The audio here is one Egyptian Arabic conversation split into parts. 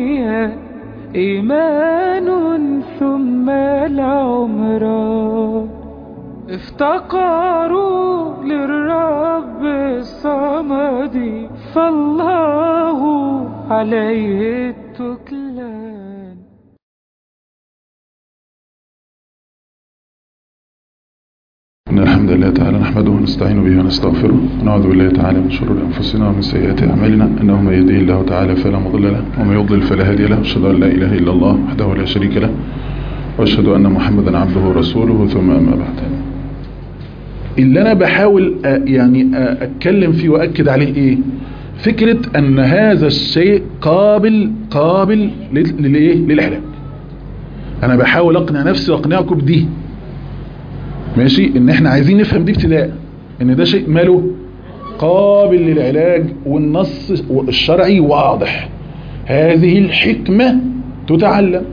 فيها إيمان ثم العمران افتقروا للرب الصمد فالله عليه التكلان إن الحمد لله تعالى نحمده ونستعين به ونستغفره ونعوذ بالله تعالى من شرور أنفسنا ومن سيئات أعمالنا إنه من يهديه الله تعالى فلا مضل له ومن يضلل فلا هادي له أشهد أن لا إله إلا الله وحده لا شريك له وأشهد أن محمدا عبده ورسوله ثم أما بعد اللي أنا بحاول أ- يعني أ- أتكلم فيه وأكد عليه إيه فكرة أن هذا الشيء قابل قابل لل- للإيه للعلاج أنا بحاول أقنع نفسي وأقنعكم بدي ماشي ان احنا عايزين نفهم دي ابتداء ان ده شيء ماله قابل للعلاج والنص الشرعي واضح هذه الحكمة تتعلم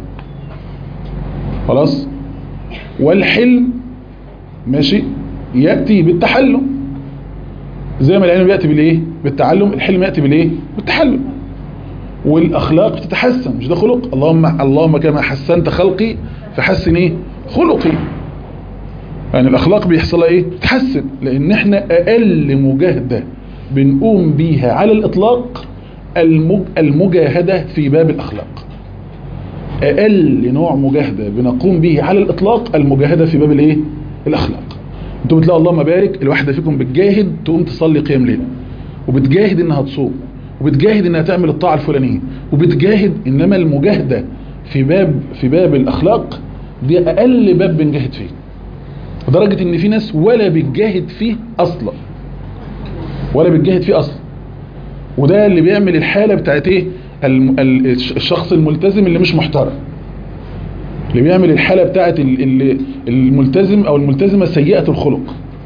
خلاص والحلم ماشي يأتي بالتحلم زي ما العلم بيأتي بالايه بالتعلم الحلم يأتي بالايه بالتحلم والاخلاق بتتحسن مش ده خلق اللهم اللهم كما حسنت خلقي فحسن ايه خلقي يعني الاخلاق بيحصلها ايه تتحسن لان احنا اقل مجاهدة بنقوم بيها على الاطلاق المج... المجاهدة في باب الاخلاق اقل نوع مجاهدة بنقوم به على الاطلاق المجاهدة في باب الايه الاخلاق انتوا بتلاقوا اللهم بارك الواحدة فيكم بتجاهد تقوم تصلي قيام ليل وبتجاهد انها تصوم وبتجاهد انها تعمل الطاعة الفلانية وبتجاهد انما المجاهدة في باب في باب الاخلاق دي اقل باب بنجاهد فيه لدرجة ان في ناس ولا بتجاهد فيه اصلا ولا بتجاهد فيه اصلا وده اللي بيعمل الحالة بتاعت ايه الم- ال- الشخص الملتزم اللي مش محترم اللي بيعمل الحالة بتاعت ال- ال- الملتزم او الملتزمة سيئة الخلق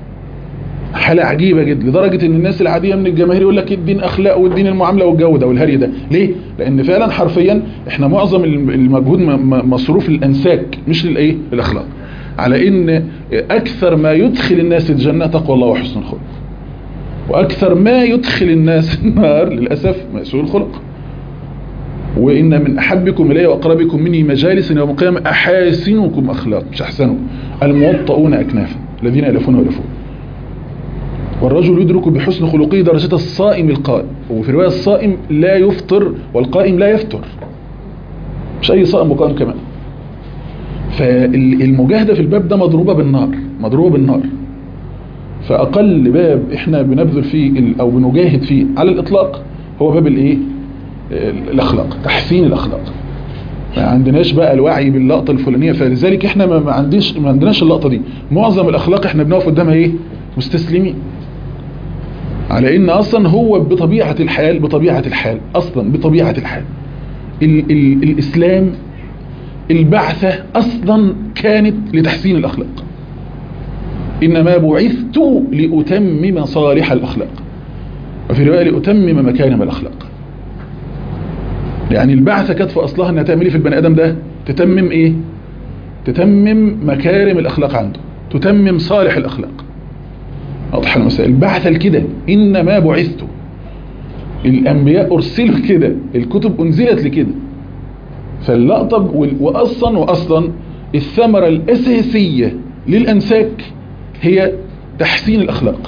حالة عجيبة جدا لدرجة ان الناس العادية من الجماهير يقول لك الدين اخلاق والدين المعاملة والجودة والهري ده ليه؟ لان فعلا حرفيا احنا معظم الم- المجهود م- م- مصروف للانساك مش للايه؟ للاخلاق على ان اكثر ما يدخل الناس الجنة تقوى الله وحسن الخلق واكثر ما يدخل الناس النار للأسف سوء الخلق وإن من أحبكم إلي وأقربكم مني مجالس يوم القيامة أحاسنكم أخلاق مش أحسنوا الموطؤون أكنافا الذين يلفون ويلفون والرجل يدرك بحسن خلقه درجة الصائم القائم وفي رواية الصائم لا يفطر والقائم لا يفطر مش أي صائم وقائم كمان فالمجاهدة في الباب ده مضروبة بالنار مضروبة بالنار فأقل باب احنا بنبذل فيه ال- أو بنجاهد فيه على الإطلاق هو باب الإيه ال- الأخلاق تحسين الأخلاق ما عندناش بقى الوعي باللقطة الفلانية فلذلك احنا ما ما عنديش ما عندناش اللقطة دي معظم الأخلاق احنا بنقف قدامها ايه مستسلمين على ان اصلا هو بطبيعة الحال بطبيعة الحال اصلا بطبيعة الحال ال ال الاسلام البعثة اصلا كانت لتحسين الاخلاق انما بعثت لاتمم صالح الاخلاق وفي رواية لاتمم مكارم الاخلاق يعني البعثة كانت في اصلها انها تعمل ايه في البني ادم ده تتمم ايه تتمم مكارم الاخلاق عنده تتمم صالح الاخلاق واضح المسائل البعثة لكده انما بعثت الانبياء ارسلوا كده الكتب انزلت لكده فاللقطة وال- واصلا واصلا الثمرة الاساسية للانساك هي تحسين الاخلاق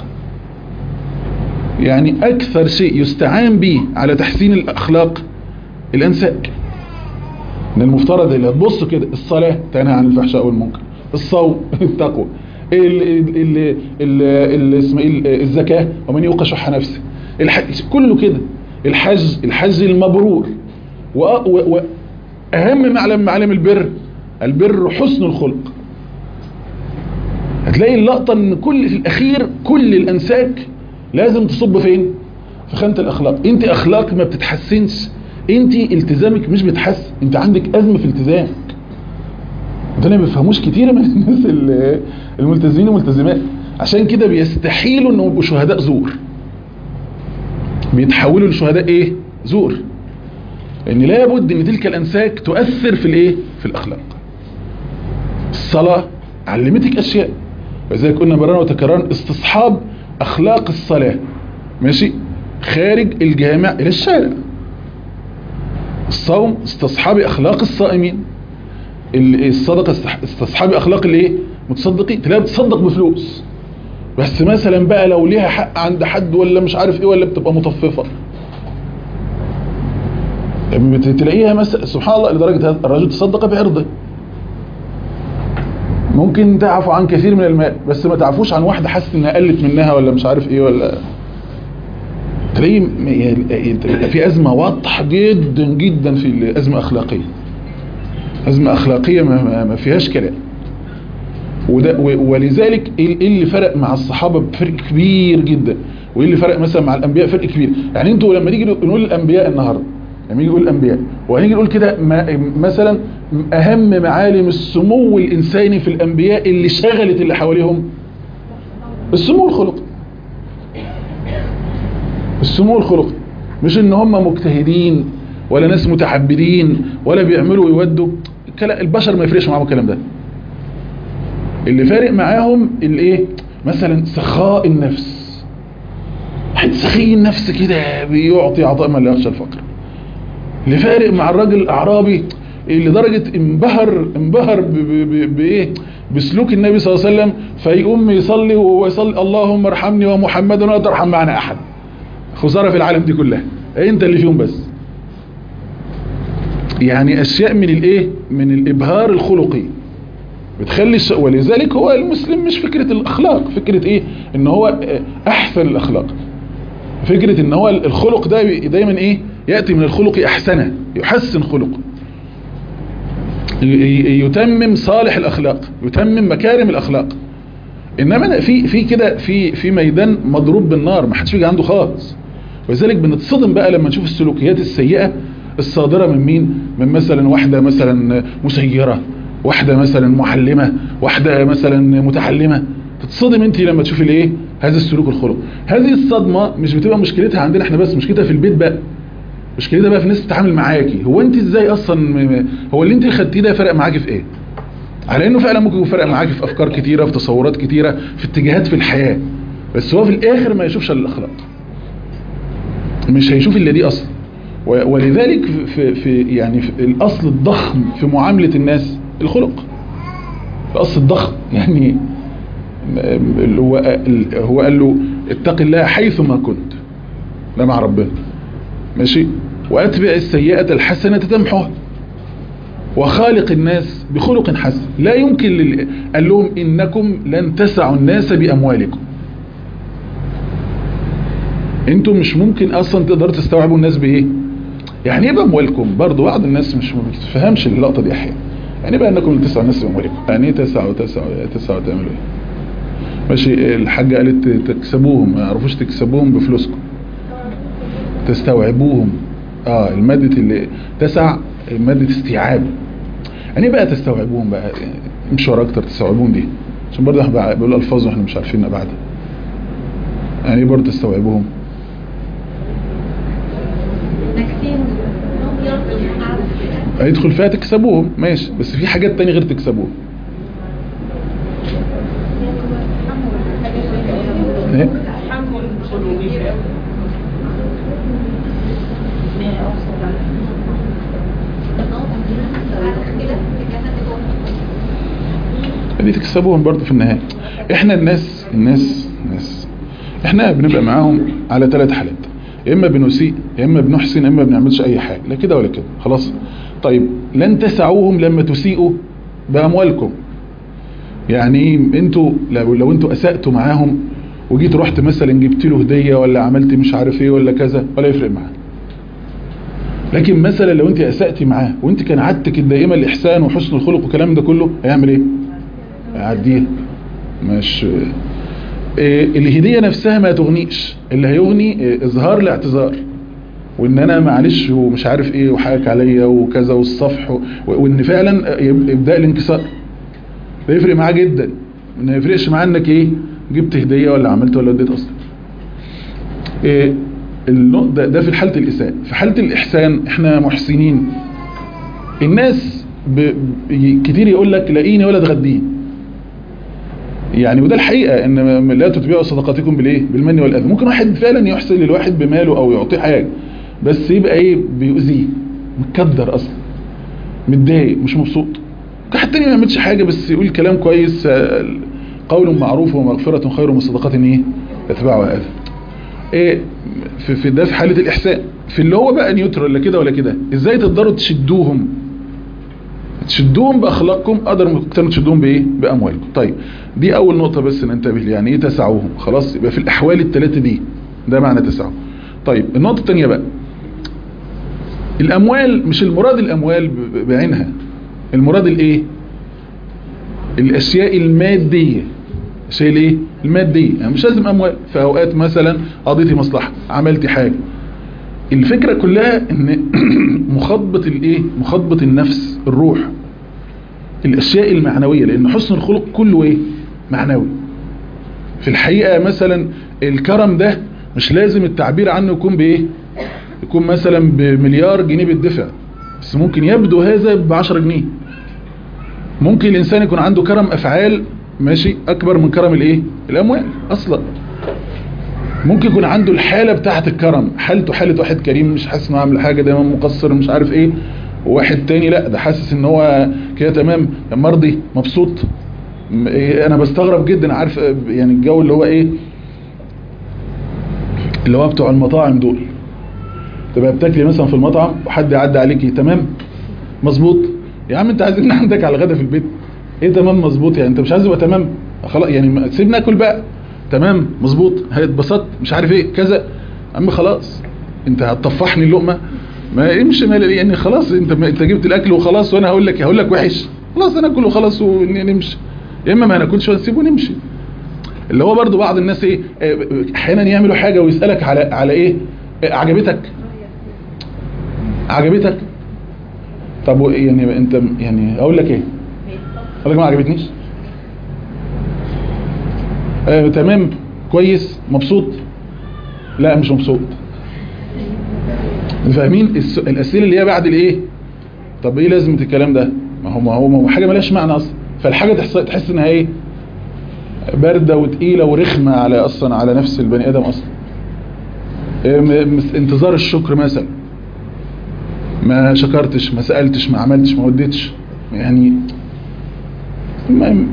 يعني اكثر شيء يستعان به على تحسين الاخلاق الانساك ان المفترض اللي هتبص كده الصلاة تنهى عن الفحشاء والمنكر الصوم التقوى ال ال ال ال ال اسمه ايه ال- الزكاة ومن يوق شح نفسه الحج كله كده الحج الحج المبرور وأ- و- واهم معلم معالم البر البر حسن الخلق هتلاقي اللقطة ان كل في الاخير كل الانساك لازم تصب فين في خانة الاخلاق انت اخلاق ما بتتحسنش انت التزامك مش بيتحسن انت عندك ازمة في التزامك ده ما بيفهموش كتير من الناس ال- الملتزمين والملتزمات عشان كده بيستحيلوا انهم يبقوا شهداء زور بيتحولوا لشهداء ايه زور لان لابد ان تلك الانساك تؤثر في الايه في الاخلاق الصلاة علمتك اشياء وزي كنا مرارا وتكرارا استصحاب اخلاق الصلاة ماشي خارج الجامع الى الشارع الصوم استصحابي اخلاق الصائمين ال- الصدقه استح- استصحابي اخلاق الايه متصدقين تلاقيها بتصدق بفلوس بس مثلا بقى لو ليها حق عند حد ولا مش عارف ايه ولا بتبقى مطففه بت- تلاقيها مثلا سبحان الله لدرجه هذا الرجل تصدق بعرضه ممكن تعفو عن كثير من المال بس ما تعفوش عن واحده حاسس انها قلت منها ولا مش عارف ايه ولا تلاقيه م- يعني في ازمه واضحه جدا جدا في الازمه اخلاقيه ازمه اخلاقيه ما, ما- ما فيهاش كلام وده و- ولذلك ايه إيه اللي فرق مع الصحابه بفرق كبير جدا وايه اللي فرق مثلا مع الانبياء فرق كبير يعني انتوا لما نيجي نقول الانبياء النهارده لما نيجي نقول الانبياء وهنيجي نقول كده ما- مثلا اهم معالم السمو الانساني في الانبياء اللي شغلت اللي حواليهم السمو الخلقي السمو الخلقي مش ان هم مجتهدين ولا ناس متعبدين ولا بيعملوا ويودوا الكلا- البشر ما يفرقش معاهم الكلام ده اللي فارق معاهم الايه مثلا سخاء النفس واحد سخي النفس كده بيعطي عطاء من لا يخشى الفقر اللي فارق مع الراجل الاعرابي اللي درجة انبهر انبهر ب- ب- ب- بايه بسلوك النبي صلى الله عليه وسلم فيقوم يصلي وهو يصلي اللهم ارحمني ومحمدا ولا ترحم معنا احد خسارة في العالم دي كلها انت اللي فيهم بس يعني اشياء من الايه من الابهار الخلقي بتخلي الش... ولذلك هو المسلم مش فكرة الاخلاق فكرة ايه ان هو آه، احسن الاخلاق فكرة ان هو الخلق ده بي- دايما ايه يأتي من الخلق احسنه يحسن خلقه ي- ي- يتمم صالح الاخلاق يتمم مكارم الاخلاق انما أنا في في كده في في ميدان مضروب بالنار ما حدش بيجي عنده خالص ولذلك بنتصدم بقى لما نشوف السلوكيات السيئة الصادرة من مين من مثلا واحدة مثلا مسيرة واحدة مثلا معلمة واحدة مثلا متعلمة تتصدم انت لما تشوفي الايه هذا السلوك الخلق هذه الصدمة مش بتبقى مشكلتها عندنا احنا بس مشكلتها في البيت بقى مشكلتها بقى في ناس تتعامل معاكي هو انت ازاي اصلا م- م- هو اللي انت خدتيه ده فرق معاكي في ايه على انه فعلا ممكن يكون فرق معاكي في افكار كتيرة في تصورات كتيرة في اتجاهات في الحياة بس هو في الاخر ما يشوفش الا الاخلاق مش هيشوف الا دي اصلا و- ولذلك في, في يعني في الاصل الضخم في معاملة الناس الخلق الاصل الضخم يعني م- هو هو قال له اتق الله حيثما كنت ده مع ربنا ماشي واتبع السيئة الحسنة تمحوها وخالق الناس بخلق حسن لا يمكن لل... قال لهم انكم لن تسعوا الناس باموالكم انتم مش ممكن اصلا تقدروا تستوعبوا الناس بايه يعني ايه باموالكم برضو بعض الناس مش ما بتفهمش اللقطه دي احيانا يعني بقى انكم تسعوا الناس باموالكم يعني ايه تسعوا تسعوا تسعوا تعملوا ايه ماشي الحاجه قالت تكسبوهم ما يعرفوش تكسبوهم بفلوسكم تستوعبوهم اه المادة اللي تسع مادة استيعاب يعني ايه بقى تستوعبوهم بقى يعني امشوا ورا اكتر تستوعبوهم دي عشان برضه احنا بقول الفاظ واحنا مش عارفين بعدها يعني ايه برضه تستوعبوهم هيدخل فيها تكسبوهم ماشي بس في حاجات تانية غير تكسبوهم ايه دي تكسبوهم برضه في النهاية احنا الناس الناس الناس احنا بنبقى معاهم على ثلاث حالات يا اما بنسيء يا اما بنحسن يا اما بنعملش اي حاجة لا كده ولا كده خلاص طيب لن تسعوهم لما تسيئوا باموالكم يعني انتوا لو, لو انتوا اسأتوا معاهم وجيت رحت مثلا جبت له هدية ولا عملت مش عارف ايه ولا كذا ولا يفرق معاه لكن مثلا لو انت اسأتي معاه وانت كان عادتك الدائمة الاحسان وحسن الخلق والكلام ده كله هيعمل ايه يعديها مش إيه الهدية نفسها ما تغنيش اللي هيغني إيه اظهار الاعتذار وان انا معلش ومش عارف ايه وحقك عليا وكذا والصفح و- وان فعلا يبدأ الانكسار ده يفرق معاه جدا ما يفرقش معاه انك ايه جبت هدية ولا عملت ولا اديت اصلا إيه النق- ده, ده في حالة الإساءة في حالة الإحسان احنا محسنين الناس ب... ب... كتير يقول لك لاقيني ولا تغديني يعني وده الحقيقة ان لا تتبعوا صدقاتكم بالايه بالمن والاذى ممكن واحد فعلا يحسن للواحد بماله او يعطيه حاجة بس يبقى ايه بيؤذيه متكدر اصلا متضايق مش مبسوط واحد تاني ما يعملش حاجه بس يقول كلام كويس آه، قول معروف ومغفره خير من صدقه ايه يتبعها اذى ايه في, في ده في حاله الاحسان في اللي هو بقى نيوترال لا كده ولا كده ازاي تقدروا تشدوهم تشدوهم باخلاقكم قدر تقدروا تشدوهم بايه باموالكم طيب دي اول نقطه بس ننتبه ليها يعني ايه تسعوهم خلاص يبقى في الاحوال الثلاثه دي ده معنى تسعه طيب النقطه الثانيه بقى الاموال مش المراد الاموال ب- ب- بعينها المراد الايه الاشياء الماديه الشيء الايه الماديه يعني مش لازم اموال في اوقات مثلا قضيتي مصلحه عملتي حاجه الفكره كلها ان مخاطبه الايه مخاطبه النفس الروح الاشياء المعنويه لان حسن الخلق كله ايه معنوي في الحقيقه مثلا الكرم ده مش لازم التعبير عنه يكون بايه يكون مثلا بمليار جنيه بالدفع بس ممكن يبدو هذا ب 10 جنيه ممكن الانسان يكون عنده كرم افعال ماشي اكبر من كرم الايه الاموال اصلا ممكن يكون عنده الحاله بتاعه الكرم حالته حاله واحد كريم مش حاسس انه عامل حاجه دايما مقصر مش عارف ايه وواحد تاني لا ده حاسس ان هو كده تمام مرضي مبسوط م- إيه، انا بستغرب جدا عارف آه، يعني الجو اللي هو ايه اللي هو بتوع المطاعم دول تبقى بتاكلي مثلا في المطعم وحد يعدي عليكي تمام مظبوط يا عم انت عايزين عندك على الغدا في البيت ايه تمام مظبوط يعني انت مش عايز يبقى تمام خلاص يعني ما- سيبنا ناكل بقى تمام مظبوط هيتبسط مش عارف ايه كذا يا عم خلاص انت هتطفحني اللقمه ما يمشي ما يعني خلاص انت انت جبت الاكل وخلاص وانا هقول لك هقول لك وحش خلاص انا اكل وخلاص ونمشي يا اما ما ناكلش ونسيبه ونمشي اللي هو برضو بعض الناس ايه اه، احيانا يعملوا حاجه ويسالك على على ايه اه، عجبتك عجبتك طب و- يعني انت يعني اقول لك ايه اقول لك ما عجبتنيش آه تمام كويس مبسوط لا مش مبسوط فاهمين الس- الاسئله اللي هي بعد الايه طب ايه لازمه الكلام ده ما هو ما هو ما هو حاجه مالهاش معنى اصلا فالحاجه تحس تحس انها ايه بارده وتقيله ورخمه على اصلا على نفس البني ادم اصلا إيه م- مس- انتظار الشكر مثلا ما شكرتش ما سالتش ما عملتش ما وديتش يعني المهم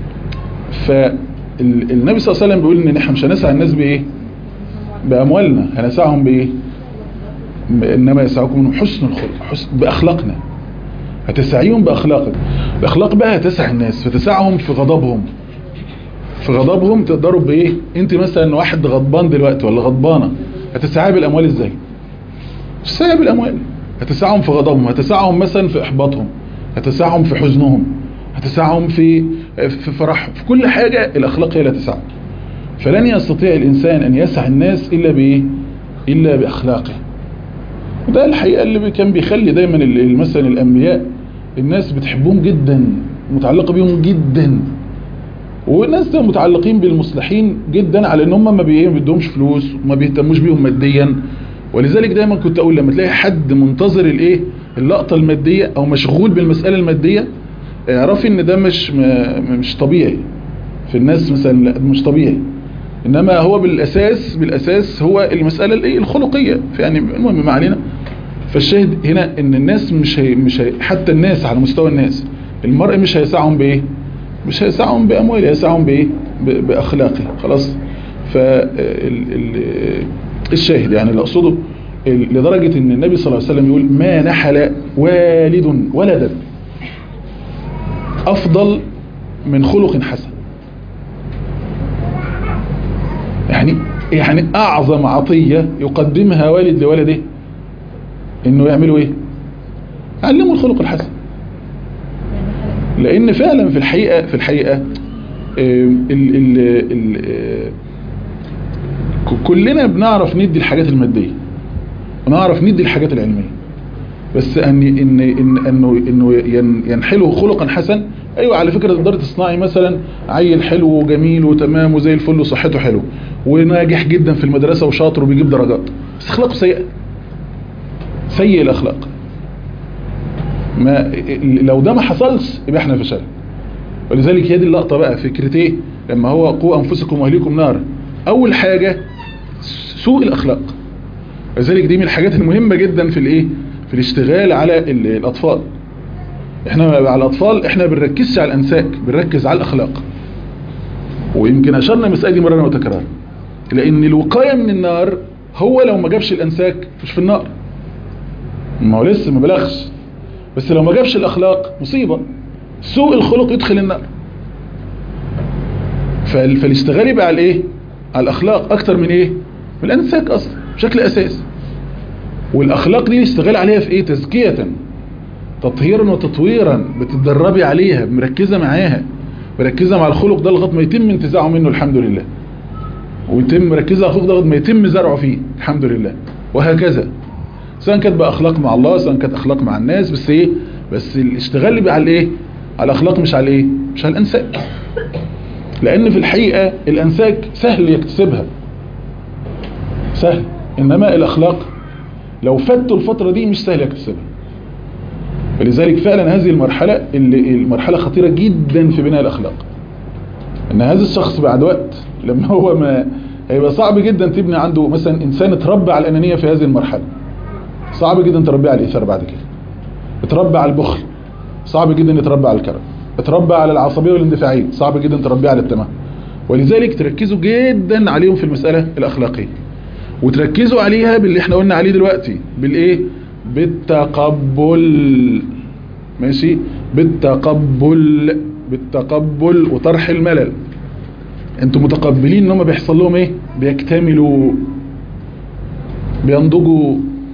فالنبي صلى الله عليه وسلم بيقول ان احنا مش هنسعى الناس بايه باموالنا هنسعهم بايه انما يسعكم من حسن الخلق حسن باخلاقنا هتسعيهم باخلاقك باخلاق بقى هتسع الناس فتسعهم في غضبهم في غضبهم تقدروا بايه انت مثلا واحد غضبان دلوقتي ولا غضبانه هتسعيها بالاموال ازاي تسعيها بالاموال هتسعهم في غضبهم هتسعهم مثلا في احباطهم هتسعهم في حزنهم هتسعهم في في فرحهم في كل حاجه الاخلاق هي اللي تسعهم فلن يستطيع الانسان ان يسع الناس الا بايه الا باخلاقه وده الحقيقه اللي بي- كان بيخلي دايما ال- ال- مثلا الانبياء الناس بتحبهم جدا متعلقه بيهم جدا والناس ده متعلقين بالمصلحين جدا على ان هم ما بي- ما بيدهمش فلوس وما بيهتموش بيهم ماديا ولذلك دايما كنت اقول لما تلاقي حد منتظر الايه اللقطه الماديه او مشغول بالمساله الماديه اعرفي ان ده مش م- مش طبيعي في الناس مثلا لا، ده مش طبيعي انما هو بالاساس بالاساس هو المساله الايه الخلقيه يعني المهم ما علينا فالشاهد هنا ان الناس مش هي مش هي حتى الناس على مستوى الناس المرء مش هيسعهم بايه مش هيسعهم بامواله هيسعهم بايه ب- باخلاقه خلاص فالشاهد يعني اللي اقصده ال- لدرجه ان النبي صلى الله عليه وسلم يقول ما نحل والد ولدا افضل من خلق حسن يعني يعني اعظم عطية يقدمها والد لولده انه يعملوا ايه علموا الخلق الحسن لان فعلا في الحقيقة في الحقيقة آم، ال ال ال آه، ك- كلنا بنعرف ندي الحاجات المادية ونعرف ندي الحاجات العلمية بس ان ان ان انه انه ين- ينحله خلقا حسن ايوه على فكره تقدر تصنعي مثلا عيل حلو وجميل وتمام وزي الفل وصحته حلو وناجح جدا في المدرسه وشاطر وبيجيب درجات بس اخلاقه سيئه سيء الاخلاق ما لو ده ما حصلش يبقى احنا فشلنا ولذلك هي دي اللقطه بقى فكره ايه لما هو قوا انفسكم واهليكم نارا اول حاجه سوء الاخلاق لذلك دي من الحاجات المهمه جدا في الايه في الاشتغال على ال- الاطفال احنا على الاطفال احنا بنركزش على الانساك بنركز على الاخلاق ويمكن اشرنا المساله دي مره وتكرار لان الوقايه من النار هو لو ما جابش الانساك مش في النار ما هو لسه ما بلغش بس لو ما جابش الاخلاق مصيبه سوء الخلق يدخل النار فال- فالاشتغال يبقى على ايه على الاخلاق اكتر من ايه من الانساك اصلا بشكل اساسي والاخلاق دي اشتغال عليها في ايه تزكيه تطهيرا وتطويرا بتتدربي عليها مركزه معاها مركزه مع الخلق ده لغايه ما يتم انتزاعه منه الحمد لله ويتم مركزه على الخلق ده لغايه ما يتم زرعه فيه الحمد لله وهكذا سواء كانت بقى اخلاق مع الله سواء كانت اخلاق مع الناس بس ايه بس الاشتغال اللي بقى على الايه على الاخلاق مش على الايه مش على الانساك لان في الحقيقه الانساك سهل يكتسبها سهل انما الاخلاق لو فاتوا الفتره دي مش سهل يكتسبها فلذلك فعلا هذه المرحله اللي المرحله خطيره جدا في بناء الاخلاق ان هذا الشخص بعد وقت لما هو ما هيبقى صعب جدا تبني عنده مثلا انسان اتربى على الانانيه في هذه المرحله صعب جدا تربيه على الايثار بعد كده اتربى على البخل صعب جدا يتربى على الكرم اتربى على العصبيه والاندفاعيه صعب جدا تربيه على التمام ولذلك تركزوا جدا عليهم في المساله الاخلاقيه وتركزوا عليها باللي احنا قلنا عليه دلوقتي بالايه بالتقبل ماشي بالتقبل بالتقبل وطرح الملل انتوا متقبلين ان هم بيحصل لهم ايه بيكتملوا بينضجوا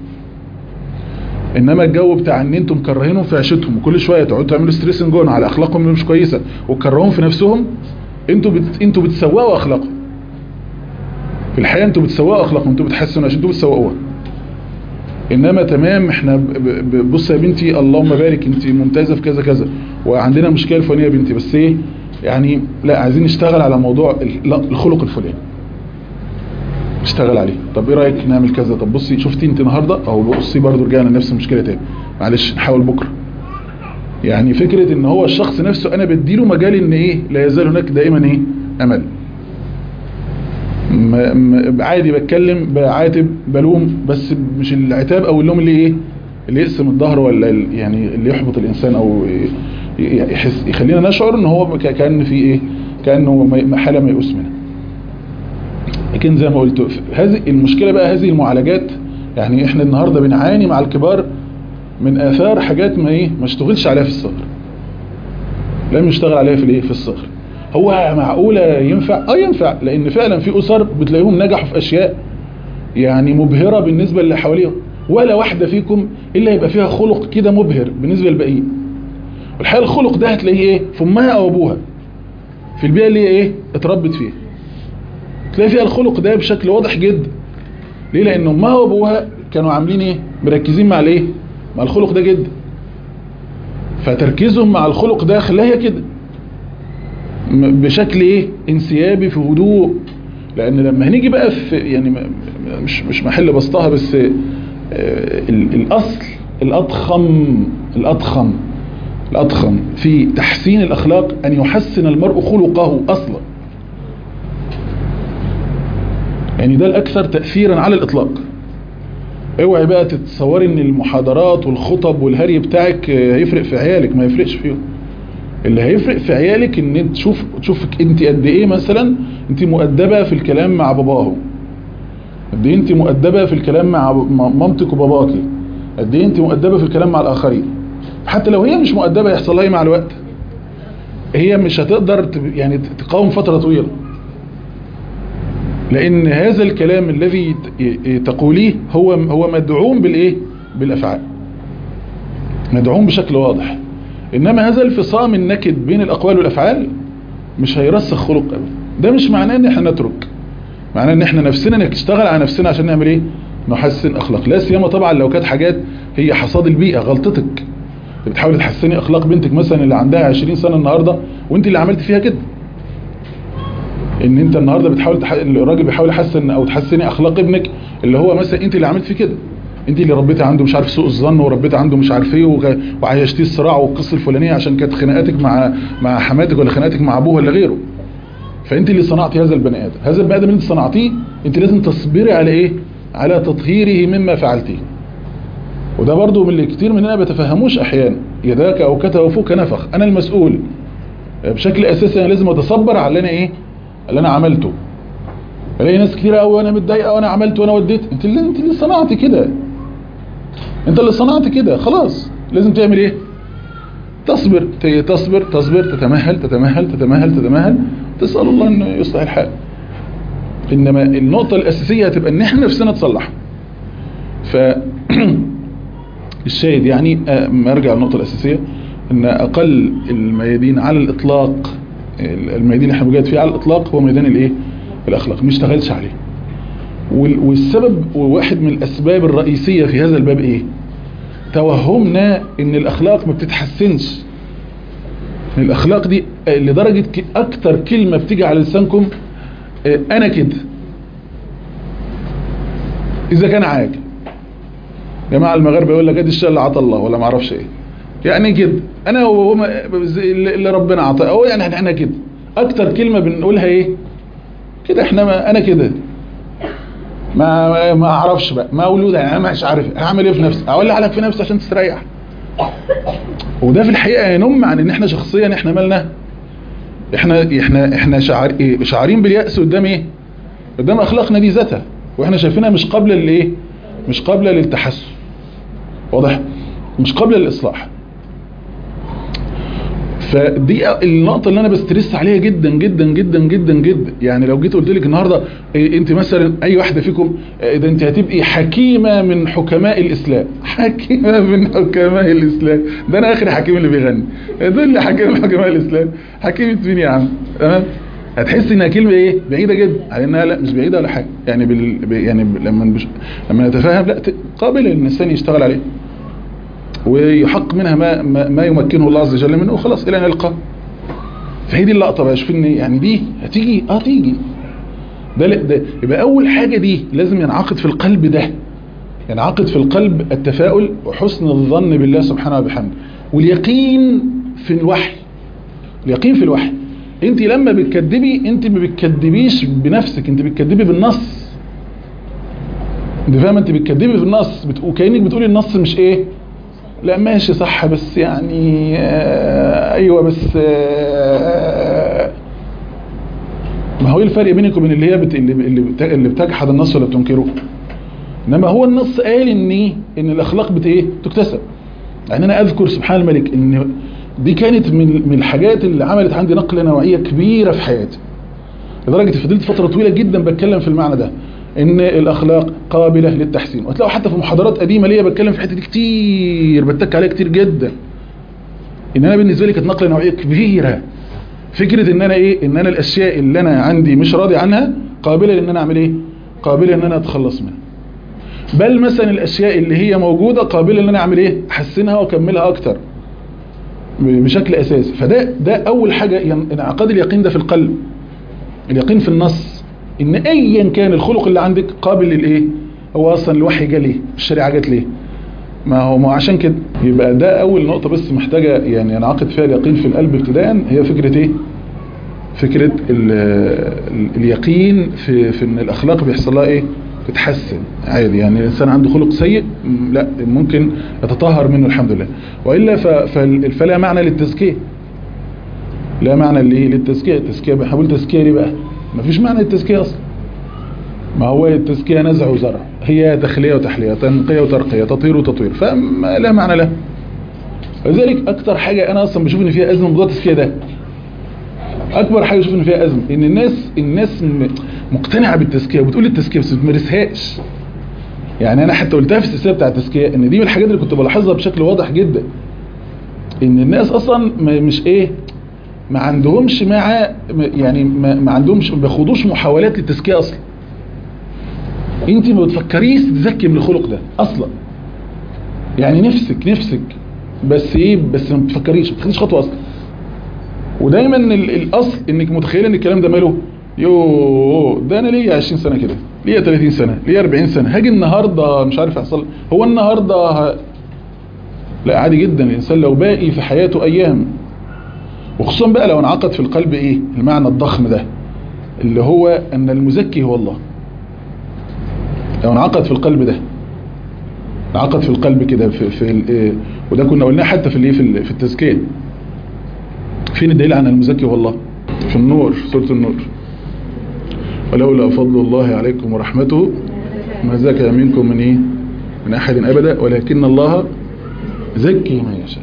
انما الجو بتاع ان انتم مكرهينهم في عيشتهم وكل شويه تقعدوا تعملوا ستريسنج جون على اخلاقهم اللي مش كويسه وتكرهوهم في نفسهم انتوا بت... انتوا بتسوقوا اخلاقهم في الحقيقه انتوا بتسوقوا اخلاقهم انتوا بتحسنوا عشان انتوا بتسوقوها انما تمام احنا ب... ب... بص يا بنتي اللهم بارك انت ممتازه في كذا كذا وعندنا مشكله الفلانيه يا بنتي بس ايه يعني لا عايزين نشتغل على موضوع ال- لا، الخلق الفلاني اشتغل عليه طب ايه رايك نعمل كذا طب بصي شفتي انت النهارده او بصي برضو رجعنا لنفس المشكله تاني معلش نحاول بكره يعني فكره ان هو الشخص نفسه انا بديله مجال ان ايه لا يزال هناك دائما ايه امل م- م- عادي بتكلم بعاتب بلوم بس مش العتاب او اللوم اللي ايه اللي يقسم الظهر ولا ال- يعني اللي يحبط الانسان او ي- ي- يحس يخلينا نشعر ان هو ك- كان في ايه كانه م- حاله ميؤوس منها لكن زي ما قلت هذه المشكله بقى هذه المعالجات يعني احنا النهارده بنعاني مع الكبار من اثار حاجات ما ايه ما اشتغلش عليها في الصغر لم يشتغل عليها في الايه في الصغر هو معقوله ينفع اه ينفع لان فعلا في اسر بتلاقيهم نجحوا في اشياء يعني مبهره بالنسبه للي حواليهم ولا واحده فيكم الا يبقى فيها خلق كده مبهر بالنسبه للباقيين والحقيقه الخلق ده هتلاقيه ايه في امها او ابوها في البيئه اللي هي ايه اتربت فيها تلاقي فيها الخلق ده بشكل واضح جدا ليه لان امها وابوها كانوا عاملين ايه مركزين مع الايه مع الخلق ده جدا فتركيزهم مع الخلق ده خلاها كده م- بشكل ايه انسيابي في هدوء لان لما هنيجي بقى في يعني م- م- مش مش محل بسطها بس آه، ال- الاصل الاضخم الاضخم الاضخم في تحسين الاخلاق ان يحسن المرء خلقه اصلا يعني ده الاكثر تاثيرا على الاطلاق اوعي بقى تتصوري ان المحاضرات والخطب والهري بتاعك آه، هيفرق في عيالك ما يفرقش فيهم اللي هيفرق في عيالك ان انت تشوف تشوفك انت قد ايه مثلا انت مؤدبه في الكلام مع باباه قد ايه انت مؤدبه في الكلام مع م- مامتك وباباكي قد ايه انت مؤدبه في الكلام مع الاخرين حتى لو هي مش مؤدبه يحصل لها ايه مع الوقت هي مش هتقدر ت- يعني تقاوم فتره طويله لان هذا الكلام الذي ت- ي- تقوليه هو هو مدعوم بالايه بالافعال مدعوم بشكل واضح انما هذا الفصام النكد بين الاقوال والافعال مش هيرسخ خلق ابدا ده مش معناه ان احنا نترك معناه ان احنا نفسنا نشتغل على نفسنا عشان نعمل ايه نحسن اخلاق لا سيما طبعا لو كانت حاجات هي حصاد البيئه غلطتك بتحاولي تحسني اخلاق بنتك مثلا اللي عندها 20 سنه النهارده وانت اللي عملت فيها كده ان انت النهارده بتحاول تح... الراجل بيحاول يحسن او تحسني اخلاق ابنك اللي هو مثلا انت اللي عملت فيه كده انت اللي ربيتي عنده مش عارف سوء الظن وربيتي عنده مش عارف ايه وغ... وعيشتيه الصراع والقصه الفلانيه عشان كانت خناقاتك مع مع حماتك ولا خناقاتك مع ابوه ولا غيره فانت اللي صنعتي هذا البني ادم هذا البني ادم اللي انت صنعتيه انت لازم تصبري على ايه على تطهيره مما فعلتيه وده برضو من اللي كتير مننا بيتفهموش احيانا يداك او كتب فوك نفخ انا المسؤول بشكل اساسي انا لازم اتصبر على اللي انا ايه اللي انا عملته الاقي ناس كتير قوي وانا متضايقه وانا عملت وانا وديت انت اللي انت اللي صنعت كده انت اللي صنعت كده خلاص لازم تعمل ايه تصبر تصبر تصبر تتمهل تتمهل تتمهل تتمهل تسال الله انه يصلح الحال انما النقطه الاساسيه هتبقى ان احنا نفسنا نتصلح ف الشاهد يعني ما ارجع للنقطه الاساسيه ان اقل الميادين على الاطلاق الميادين اللي احنا بنجاهد فيه على الاطلاق هو ميدان الايه الاخلاق ما اشتغلش عليه والسبب وواحد من الاسباب الرئيسيه في هذا الباب ايه توهمنا ان الاخلاق ما بتتحسنش الاخلاق دي لدرجه اكتر كلمه بتيجي على لسانكم انا كده اذا كان عاجل جماعه المغاربه يقول لك ادي الشيء اللي عطى الله ولا ما اعرفش ايه يعني كده انا وهم اللي ربنا عطاه هو يعني احنا كده اكتر كلمه بنقولها ايه كده احنا ما انا كده ما ما اعرفش بقى مولود انا مش عارف اعمل ايه في نفسي اولع لك في نفسي عشان تستريح وده في الحقيقه ينم عن ان احنا شخصيا احنا مالنا احنا احنا احنا شعار ايه شعارين بالياس قدام ايه قدام اخلاقنا دي ذاتها واحنا شايفينها مش قابله لايه مش قابله للتحسن واضح مش قابله للاصلاح فدي النقطه اللي انا بسترس عليها جدا جدا جدا جدا جدا يعني لو جيت قلت لك النهارده إيه انت مثلا اي واحده فيكم ده انت هتبقي حكيمه من حكماء الاسلام حكيمه من حكماء الاسلام ده انا اخر حكيم اللي بيغني دول اللي حكيم من حكماء الاسلام حكيمه مين يا عم تمام هتحس انها كلمه ايه بعيده جدا على انها لا مش بعيده ولا حاجه يعني بال... يعني لما بش... لما نتفاهم لا قابله ان الانسان يشتغل عليه ويحق منها ما, ما, ما يمكنه الله عز وجل منه وخلاص الى ان يلقى فهي دي اللقطه بقى شوف ان يعني دي هتيجي اه تيجي ده, ده يبقى اول حاجه دي لازم ينعقد في القلب ده ينعقد في القلب التفاؤل وحسن الظن بالله سبحانه وبحمده واليقين في الوحي اليقين في الوحي انت لما بتكذبي انت ما بتكذبيش بنفسك انت بتكذبي بالنص انت فاهمه انت بتكذبي في النص بت... وكانك بتقولي النص مش ايه لا ماشي صح بس يعني آه ايوه بس آه ما هو ايه الفرق بينك وبين اللي هي بت... اللي اللي بتجحد النص ولا بتنكره انما هو النص قال ان ان الاخلاق بت ايه تكتسب يعني انا اذكر سبحان الملك ان دي كانت من من الحاجات اللي عملت عندي نقله نوعيه كبيره في حياتي لدرجه فضلت فتره طويله جدا بتكلم في المعنى ده ان الاخلاق قابله للتحسين وهتلاقوا حتى في محاضرات قديمه ليا بتكلم في الحته دي كتير بتك عليها كتير جدا ان انا بالنسبه لي كانت نقله نوعيه كبيره فكره ان انا ايه ان انا الاشياء اللي انا عندي مش راضي عنها قابله ان انا اعمل ايه قابله ان انا اتخلص منها بل مثلا الاشياء اللي هي موجوده قابله ان انا اعمل ايه احسنها واكملها اكتر بشكل اساسي فده ده اول حاجه انعقاد اليقين ده في القلب اليقين في النص ان ايا كان الخلق اللي عندك قابل للايه هو اصلا الوحي جه ليه الشريعه جت ليه ما هو ما عشان كده يبقى ده اول نقطه بس محتاجه يعني ينعقد فيها اليقين في القلب ابتداء هي فكره ايه فكره ال ال اليقين في في ان الاخلاق بيحصل لها ايه تتحسن عادي يعني الانسان عنده خلق سيء لا ممكن يتطهر منه الحمد لله والا فلا معنى للتزكيه لا معنى ليه للتزكيه التزكيه بنقول تزكيه ليه بقى مفيش معنى للتزكيه اصلا ما هو التزكيه نزع وزرع هي تخليه وتحليه تنقيه وترقيه تطهير وتطوير فما لا معنى له لذلك اكتر حاجه انا اصلا بشوف ان فيها ازمه موضوع التزكيه ده اكبر حاجه بشوف ان فيها ازمه ان الناس الناس مقتنعه بالتزكيه وبتقول التزكيه بس ما بتمارسهاش يعني انا حتى قلتها في السلسله بتاع التزكيه ان دي من الحاجات اللي كنت بلاحظها بشكل واضح جدا ان الناس اصلا مش ايه ما عندهمش مع يعني ما, ما عندهمش ما بياخدوش محاولات للتزكيه اصلا انت ما بتفكريش تزكي من الخلق ده اصلا يعني نفسك نفسك بس ايه بس ما بتفكريش ما بتاخديش خطوه اصلا ودايما الاصل انك متخيله ان الكلام ده ماله يوه ده انا ليا 20 سنه كده ليا 30 سنه ليا 40 سنه هاجي النهارده مش عارف يحصل هو النهارده ه... لا عادي جدا الانسان لو باقي في حياته ايام وخصوصا بقى لو انعقد في القلب ايه المعنى الضخم ده اللي هو ان المزكي هو الله لو انعقد في القلب ده عقد في القلب كده في, في ال- إيه، وده كنا قلناه حتى في الايه في ال- في التزكيه فين الدليل عن المزكي والله في النور في سوره النور ولولا فضل الله عليكم ورحمته ما زكى منكم من ايه من احد ابدا ولكن الله زكي من يشاء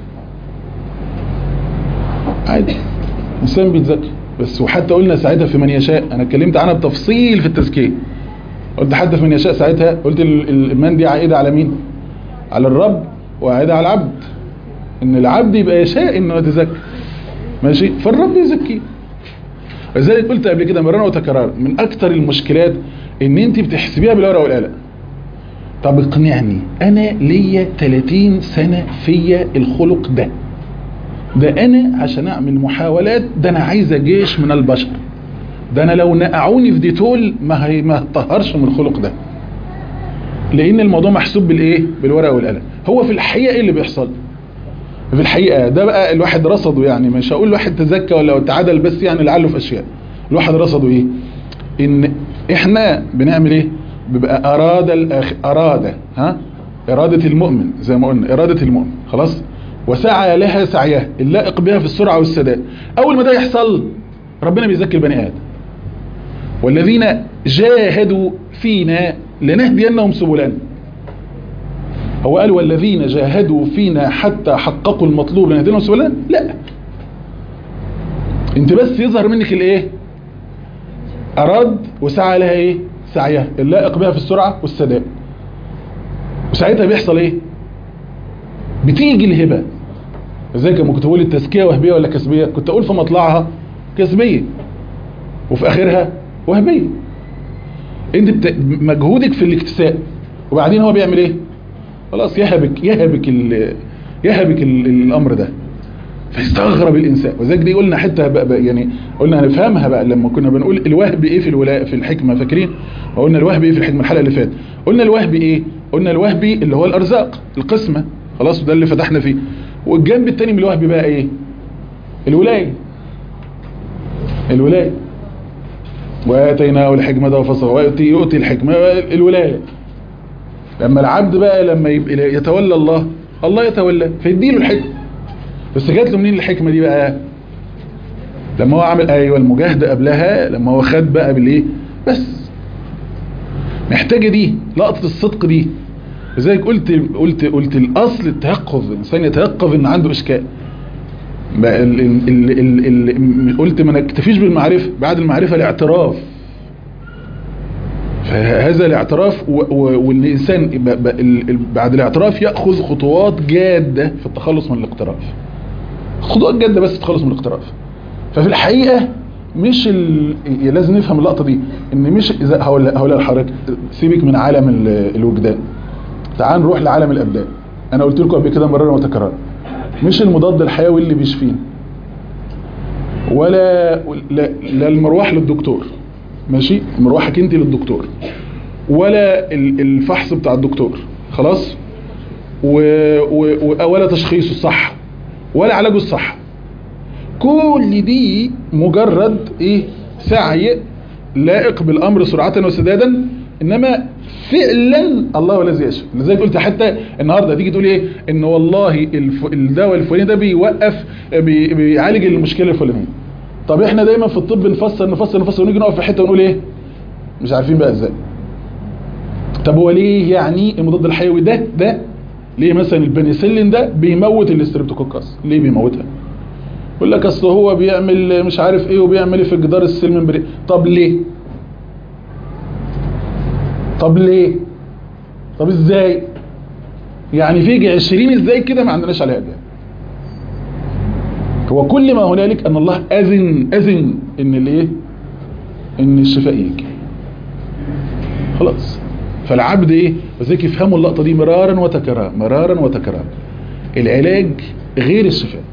عادي انسان بيتزكي بس وحتى قلنا ساعتها في من يشاء انا اتكلمت عنها بتفصيل في التزكيه قلت حتى في من يشاء ساعتها قلت ال- ال- المن دي عائده على مين على الرب وعائده على العبد ان العبد يبقى يشاء انه يتزكى ماشي فالرب يزكي لذلك قلت قبل كده مرارا وتكرارا من اكتر المشكلات ان انت بتحسبيها بالورقه والقلم طب اقنعني انا ليا 30 سنه فيا الخلق ده ده انا عشان اعمل محاولات ده انا عايزه جيش من البشر ده انا لو نقعوني في ديتول ما هي ما هطهرش من الخلق ده لان الموضوع محسوب بالايه بالورقه والقلم هو في الحقيقه ايه اللي بيحصل في الحقيقه ده بقى الواحد رصده يعني مش هقول الواحد تزكى ولا تعادل بس يعني لعله في اشياء الواحد رصده ايه ان احنا بنعمل ايه بيبقى اراد الأخ... اراد ها اراده المؤمن زي ما قلنا اراده المؤمن خلاص وسعى لها سعيها اللائق بها في السرعه والسداد اول ما ده يحصل ربنا بيزكي البني ادم والذين جاهدوا فينا لنهدينهم سبلنا هو قال والذين جاهدوا فينا حتى حققوا المطلوب لنهدينهم سبلنا لا انت بس يظهر منك الايه اراد وسعى لها ايه سعيها اللائق بها في السرعه والسداد وساعتها بيحصل ايه بتيجي الهبه ازاي كما كنت بقول التزكيه وهبيه ولا كسبيه كنت اقول في مطلعها كسبيه وفي اخرها وهبيه انت بت... مجهودك في الاكتساب وبعدين هو بيعمل ايه خلاص يهبك يهبك ال... يهبك ال... الامر ده فيستغرب الانسان وذلك دي قلنا حتى بقى بقى يعني قلنا هنفهمها بقى لما كنا بنقول الوهب ايه في الولاء في الحكمه فاكرين قلنا الوهب ايه في الحكمه الحلقه اللي فاتت قلنا الوهب ايه قلنا الوهب اللي هو الارزاق القسمه خلاص وده اللي فتحنا فيه والجنب الثاني من الوهب بقى ايه الولايه الولايه واتيناه الحكمه وفصل ويؤتي يؤتي الحكمه الولايه لما العبد بقى لما يبقى يتولى الله الله يتولى فيديله الحكمه بس جات له منين الحكمه دي بقى لما هو عمل ايوه المجاهده قبلها لما هو خد بقى بالايه بس محتاجه دي لقطه الصدق دي لذلك قلت قلت قلت الاصل التيقظ الانسان يتيقظ ان عنده اشكال بقى ال ال ال ال قلت ما نكتفيش بالمعرفه بعد المعرفه الاعتراف فهذا الاعتراف والانسان بعد الاعتراف ياخذ خطوات جاده في التخلص من الاقتراف خطوات جاده بس التخلص من الاقتراف ففي الحقيقه مش ال... لازم نفهم اللقطه دي ان مش اذا هقول هقول لحضرتك سيبك من عالم الوجدان تعال نروح لعالم الابدان انا قلت لكم قبل كده مرارا وتكرارا مش المضاد الحيوي اللي بيشفينا ولا لا, لا المروح للدكتور ماشي مروحك انت للدكتور ولا الفحص بتاع الدكتور خلاص و... و... ولا تشخيصه الصح ولا علاجه الصح كل دي مجرد ايه سعي لائق بالامر سرعه وسدادا انما فعلا الله هو الذي يشفي لذلك قلت حتى النهارده تيجي تقول ايه ان والله الف... الدواء الفلاني ده بيوقف بي... بيعالج المشكله الفلانيه طب احنا دايما في الطب نفسر نفسر نفسر ونيجي نقف في حته ونقول ايه مش عارفين بقى ازاي طب هو ليه يعني المضاد الحيوي ده ده ليه مثلا البنسلين ده بيموت الاستريبتوكوكاس ليه بيموتها يقول لك اصل هو بيعمل مش عارف ايه وبيعمل ايه في جدار السيل ممبرين طب ليه طب ليه طب ازاي يعني في 20 ازاي كده ما عندناش عليها اجابه هو كل ما هنالك ان الله اذن اذن ان الايه ان الشفاء يجي خلاص فالعبد ايه وذلك يفهموا اللقطه دي مرارا وتكرارا مرارا وتكرارا العلاج غير الشفاء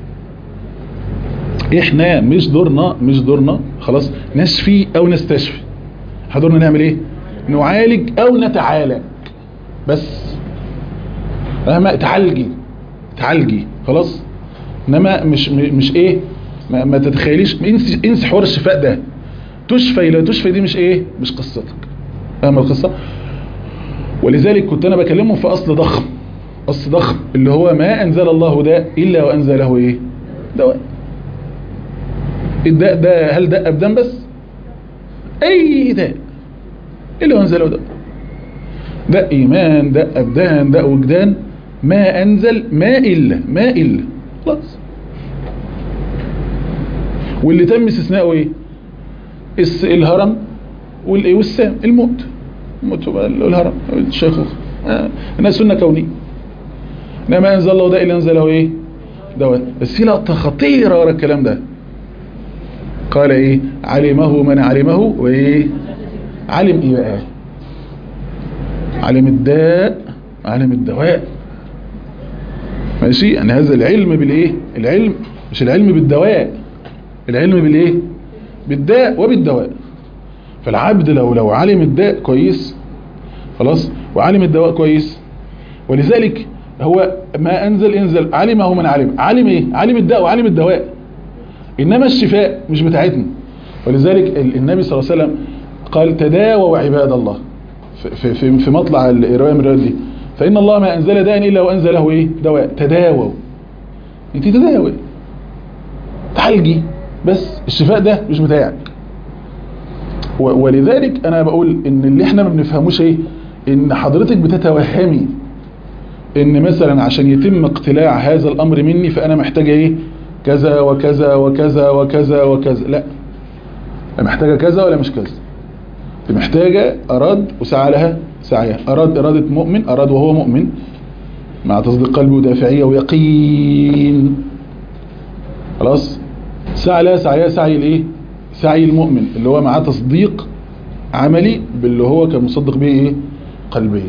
احنا مش دورنا مش دورنا خلاص نشفي او نستشفي احنا دورنا نعمل ايه نعالج او نتعالج بس فاهمه تعالجي تعالجي خلاص انما مش مش ايه ما, ما تتخيليش انسي انسي حوار الشفاء ده تشفي لا تشفي دي مش ايه مش قصتك فاهم القصه ولذلك كنت انا بكلمهم في اصل ضخم وصف ضخم اللي هو ما انزل الله داء الا وانزله ايه دواء الداء ده هل داء ابدان بس اي داء الا وانزله داء داء ايمان داء ابدان داء وجدان ما انزل ما الا ما الا خلاص واللي تم استثناءه ايه الس- الهرم والايه والسام الموت الموت هو الهرم الشيخوخه آه، انها سنه كونيه انما انزل الله ده الا انزله ايه دواء بس في لقطه خطيره ورا الكلام ده قال ايه علمه من علمه وايه علم ايه بقى علم الداء علم الدواء ماشي يعني هذا العلم بالايه العلم مش العلم بالدواء العلم بالايه بالداء وبالدواء فالعبد لو لو علم الداء كويس خلاص وعلم الدواء كويس ولذلك هو ما انزل انزل علمه من علم علم ايه علم الداء وعلم الدواء انما الشفاء مش بتاعتنا ولذلك ال- النبي صلى الله عليه وسلم قال تداووا عباد الله في- في في, في مطلع الروايه من الروايات دي فان الله ما انزل داء الا وانزله ايه دواء تداووا انت تداوي تعالجي بس الشفاء ده مش بتاعك و- ولذلك انا بقول ان اللي احنا ما بنفهموش ايه ان حضرتك بتتوهمي ان مثلا عشان يتم اقتلاع هذا الامر مني فانا محتاجه ايه كذا وكذا وكذا وكذا وكذا لا لا محتاجه كذا ولا مش كذا دي محتاجه اراد وسعى لها سعيها اراد اراده مؤمن اراد وهو مؤمن مع تصديق قلبي ودافعيه ويقين خلاص سعى لها سعيها سعي الايه سعي المؤمن اللي هو معاه تصديق عملي باللي هو كان مصدق به ايه قلبيا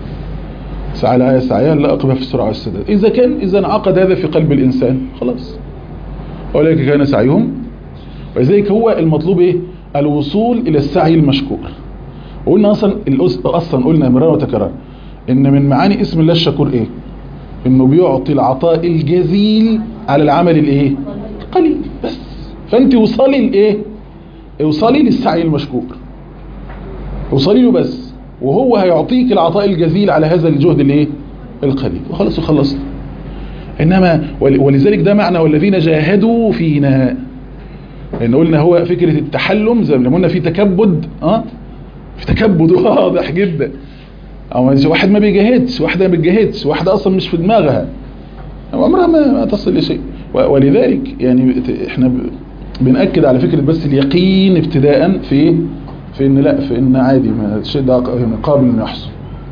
سعى لها سعيها لا أقبها في السرعة والسداد إذا كان إذا انعقد هذا في قلب الإنسان خلاص أولئك كان سعيهم ولذلك هو المطلوب إيه الوصول إلى السعي المشكور وقلنا أصلا الأس- أصلا قلنا مرارا وتكرارا إن من معاني اسم الله الشكور إيه إنه بيعطي العطاء الجزيل على العمل الإيه القليل بس فأنت وصلي لإيه اوصلي للسعي المشكور اوصلي له بس وهو هيعطيك العطاء الجزيل على هذا الجهد الايه القليل وخلاص وخلصت انما ول- ولذلك ده معنى والذين جاهدوا فينا لان قلنا هو فكرة التحلم زي ما قلنا في تكبد اه في تكبد واضح جدا او واحد ما بيجاهدش واحدة ما بتجاهدش واحدة اصلا مش في دماغها عمرها ما ما تصل لشيء و- ولذلك يعني بت- احنا ب- بنأكد على فكرة بس اليقين ابتداء في في ان لا في ان عادي ما الشيء ده ق- قابل انه يحصل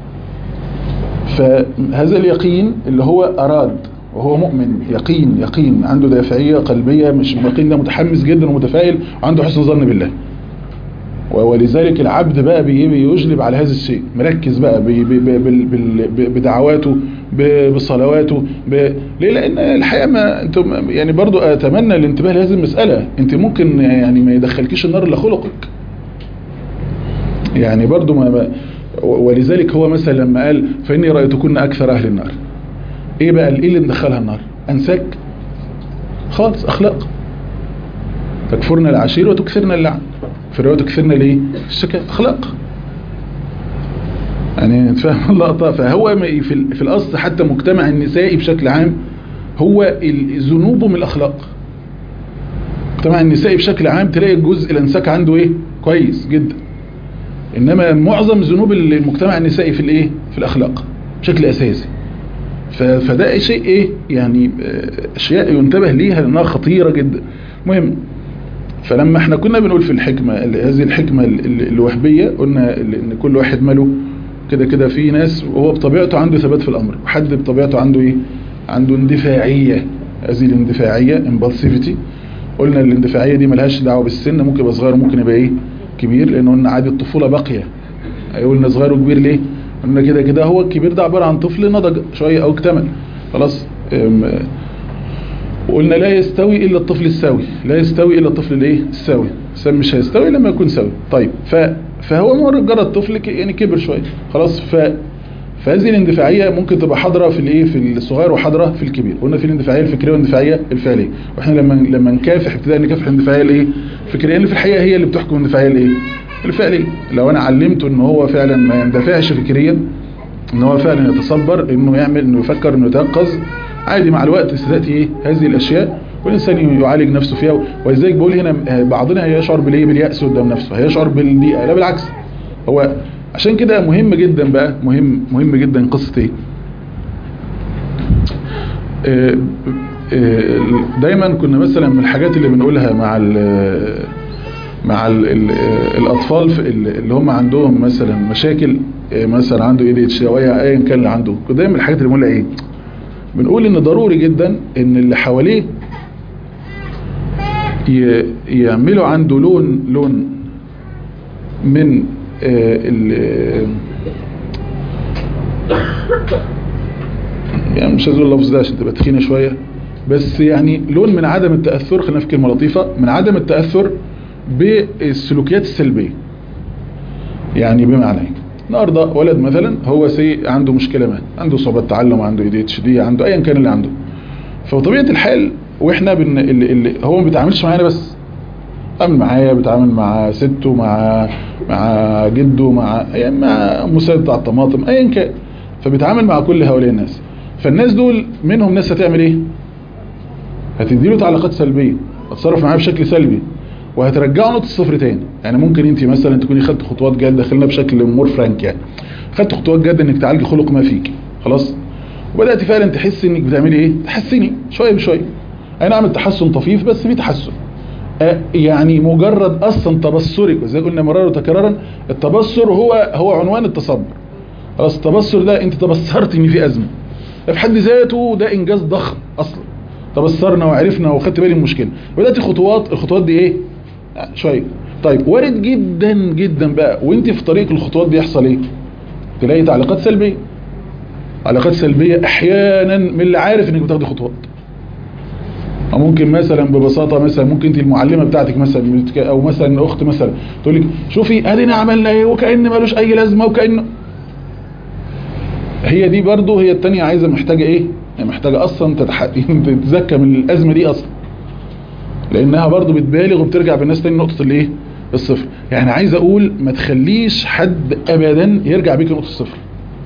فهذا اليقين اللي هو اراد وهو مؤمن يقين يقين عنده دافعية قلبية مش اليقين ده متحمس جدا ومتفائل وعنده حسن ظن بالله و- ولذلك العبد بقى بي- بيجلب على هذا الشيء مركز بقى بي- بي- بي- بال- بال- ب- بدعواته ب- بصلواته ب... ليه لان الحقيقه ما انتم يعني برضو اتمنى الانتباه لهذه المساله انت ممكن يعني ما يدخلكيش النار الا خلقك يعني برضو ما ما- ولذلك هو مثلا لما قال فاني رايتكن اكثر اهل النار ايه بقى ايه اللي مدخلها النار انساك خالص اخلاق تكفرنا العشير وتكثرنا اللعن في الروايه تكثرنا ليه الشكاء اخلاق يعني تفهم اللقطه فهو م- في ال- في الاصل حتى مجتمع النسائي بشكل عام هو ال- ذنوبه من الاخلاق المجتمع النسائي بشكل عام تلاقي الجزء الانساك عنده ايه كويس جدا انما معظم ذنوب المجتمع النسائي في الايه في الاخلاق بشكل اساسي ف- فده شيء ايه يعني آه، اشياء ينتبه ليها لانها خطيره جدا مهم فلما احنا كنا بنقول في الحكمة ال- هذه الحكمة ال- ال- الوهبية قلنا ال- ان كل واحد ماله كده كده في ناس وهو بطبيعته عنده ثبات في الامر وحد بطبيعته عنده ايه عنده اندفاعية هذه الاندفاعية impulsivity قلنا الاندفاعية دي ملهاش دعوة بالسن ممكن يبقى صغير ممكن يبقى ايه كبير لان قلنا عادي الطفولة باقية قلنا صغير وكبير ليه قلنا كده كده هو الكبير ده عبارة عن طفل نضج شوية او اكتمل خلاص أم، وقلنا لا يستوي الا الطفل السوي لا يستوي الا الطفل الايه السوي الانسان مش هيستوي لما يكون سوي طيب ف فهو مجرد طفل ك- يعني كبر شويه خلاص ف فهذه الاندفاعيه ممكن تبقى حاضره في الايه في الصغير وحاضره في الكبير قلنا في الاندفاعيه الفكريه والاندفاعيه الفعليه واحنا لما لما نكافح ابتداء نكافح الاندفاعيه الايه الفكريه اللي في الحقيقه هي اللي بتحكم الاندفاعيه الايه الفعليه لو انا علمته ان هو فعلا ما يندفعش فكريا ان هو فعلا يتصبر انه يعمل انه يفكر انه يتيقظ عادي مع الوقت ستاتي ايه هذه الاشياء والانسان يعالج نفسه فيها ولذلك بقول هنا آه، بعضنا هيشعر بالايه بالياس قدام نفسه هيشعر بالضيقه لا بالعكس هو عشان كده مهم جدا بقى مهم مهم جدا قصه ايه آه، آه، دايما كنا مثلا من الحاجات اللي بنقولها مع ال مع ال ال الاطفال في ال- اللي هم عندهم مثلا مشاكل آه، مثلا عنده اي دي اتش او ايا أيا كان اللي عنده كنا دايما من الحاجات اللي بنقولها ايه بنقول ان ضروري جدا ان اللي حواليه ي- يعملوا عنده لون لون من آه، ال يعني مش عايز اقول اللفظ ده عشان تبقى تخينه شويه بس يعني لون من عدم التاثر خلينا في كلمه لطيفه من عدم التاثر بالسلوكيات السلبيه يعني بمعنى ايه النهارده ولد مثلا هو سي عنده مشكله ما عنده صعوبات تعلم عنده اي دي اتش دي عنده ايا كان اللي عنده فبطبيعه الحال واحنا بن... اللي... اللي هو ما بيتعاملش معانا بس بيتعامل معايا بيتعامل مع سته مع مع جده مع يعني مع مساعد بتاع الطماطم ايا كان فبيتعامل مع كل هؤلاء الناس فالناس دول منهم ناس هتعمل ايه هتديله تعليقات سلبيه هتصرف معاه بشكل سلبي وهترجعه نقطه الصفر تاني يعني ممكن انت مثلا تكوني خدت خطوات جاده خلينا بشكل مور فرانك يعني خدت خطوات جاده انك تعالجي خلق ما فيك خلاص وبدات فعلا تحسي انك بتعملي ايه تحسني شويه بشويه اي نعم التحسن طفيف بس في تحسن آه، يعني مجرد اصلا تبصرك وزي قلنا مرارا وتكرارا التبصر هو هو عنوان التصبر خلاص التبصر ده انت تبصرت ان في ازمه ده في حد ذاته ده انجاز ضخم اصلا تبصرنا وعرفنا وخدت بالي من المشكله بدات خطوات الخطوات دي ايه آه، شويه طيب وارد جدا جدا بقى وانت في طريق الخطوات دي يحصل ايه تلاقي تعليقات سلبيه تعليقات سلبيه احيانا من اللي عارف انك بتاخدي خطوات او ممكن مثلا ببساطه مثلا ممكن انت المعلمه بتاعتك مثلا بتك- او مثلا اخت مثلا تقول لك شوفي ادينا عملنا ايه وكان ملوش اي لازمه وكانه هي دي برضو هي التانية عايزة محتاجة ايه يعني محتاجة اصلا تتح... تتزكى من الازمة دي اصلا لانها برضو بتبالغ وبترجع بالناس تاني نقطة الايه الصفر يعني عايز اقول ما تخليش حد ابدا يرجع بيك نقطة الصفر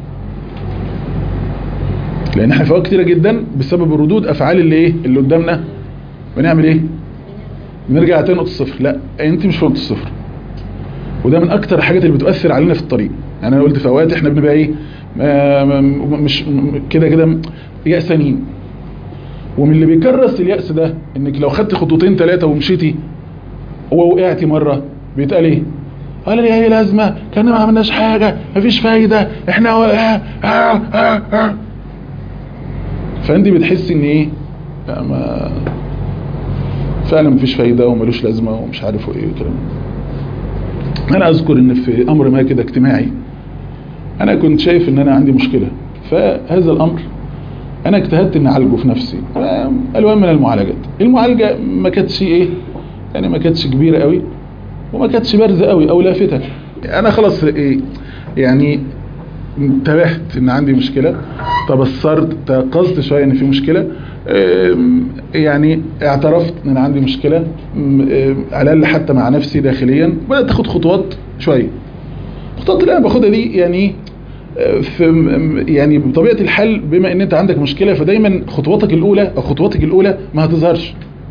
لان احنا في اوقات كتيرة جدا بسبب ردود افعال اللي ايه اللي قدامنا بنعمل ايه بنرجع تاني نقطة الصفر لا انت مش في نقطة الصفر وده من اكتر الحاجات اللي بتؤثر علينا في الطريق يعني انا قلت في اوقات احنا بنبقى ايه ما- ما- مش م- كده كده يأسانين ومن اللي بيكرس اليأس ده انك لو خدت خطوتين ثلاثة ومشيتي ووقعتي مرة بيتقال ايه قال لي ايه لازمة كان ما عملناش حاجة مفيش فايدة احنا و... آه آه آه آه. فانت بتحسي ان ايه لا ما فعلا مفيش فايدة وملوش لازمة ومش عارف ايه وكلام انا اذكر ان في امر ما كده اجتماعي انا كنت شايف ان انا عندي مشكلة فهذا الامر انا اجتهدت ان اعالجه في نفسي الوان من المعالجات المعالجة ما كانتش ايه يعني ما كانتش كبيرة قوي وما كانتش بارزة قوي او لافتة انا خلاص ايه يعني انتبهت ان عندي مشكلة تبصرت تيقظت شوية ان في مشكلة ام، يعني اعترفت ان انا عندي مشكلة ام، ام، على الاقل حتى مع نفسي داخليا بدأت تاخد خطوات شوية الخطوات اللي انا باخدها دي يعني اه، في م- يعني بطبيعة الحال بما ان انت عندك مشكلة فدايما خطواتك الاولى او خطواتك الاولى ما هتظهرش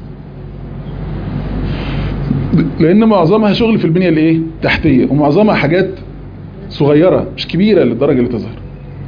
لان معظمها شغل في البنية الايه تحتية ومعظمها حاجات صغيرة مش كبيرة للدرجة اللي تظهر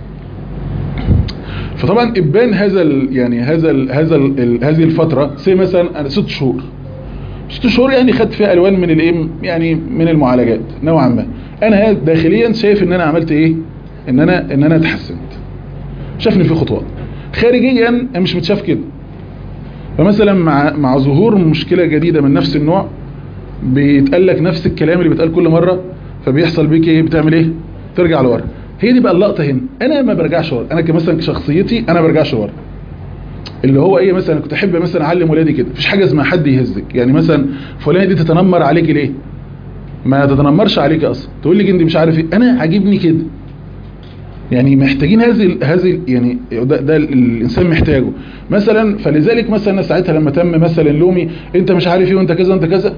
فطبعا ابان هذا ال يعني هذا ال هذا ال هذه الفترة زي مثلا انا ست شهور ست شهور يعني خدت فيها الوان من الايه يعني من المعالجات نوعا ما انا داخليا شايف ان انا عملت ايه ان انا ان انا اتحسنت شايف ان في خطوات خارجيا أنا مش متشاف كده فمثلا مع مع ظهور مشكلة جديدة من نفس النوع بيتقال لك نفس الكلام اللي بيتقال كل مرة فبيحصل بيك ايه بتعمل ايه ترجع لورا هي دي بقى اللقطة هنا انا ما برجعش ورا انا كمثلا كشخصيتي انا برجعش ورا اللي هو ايه مثلا كنت احب مثلا اعلم ولادي كده مفيش حاجه اسمها حد يهزك يعني مثلا فلانه دي تتنمر عليك ليه ما تتنمرش عليك اصلا تقول لي انت مش عارف ايه انا عاجبني كده يعني محتاجين هذه ال- هذه ال- يعني ده, ده الانسان محتاجه مثلا فلذلك مثلا ساعتها لما تم مثلا لومي انت مش عارف ايه وانت كذا وانت كذا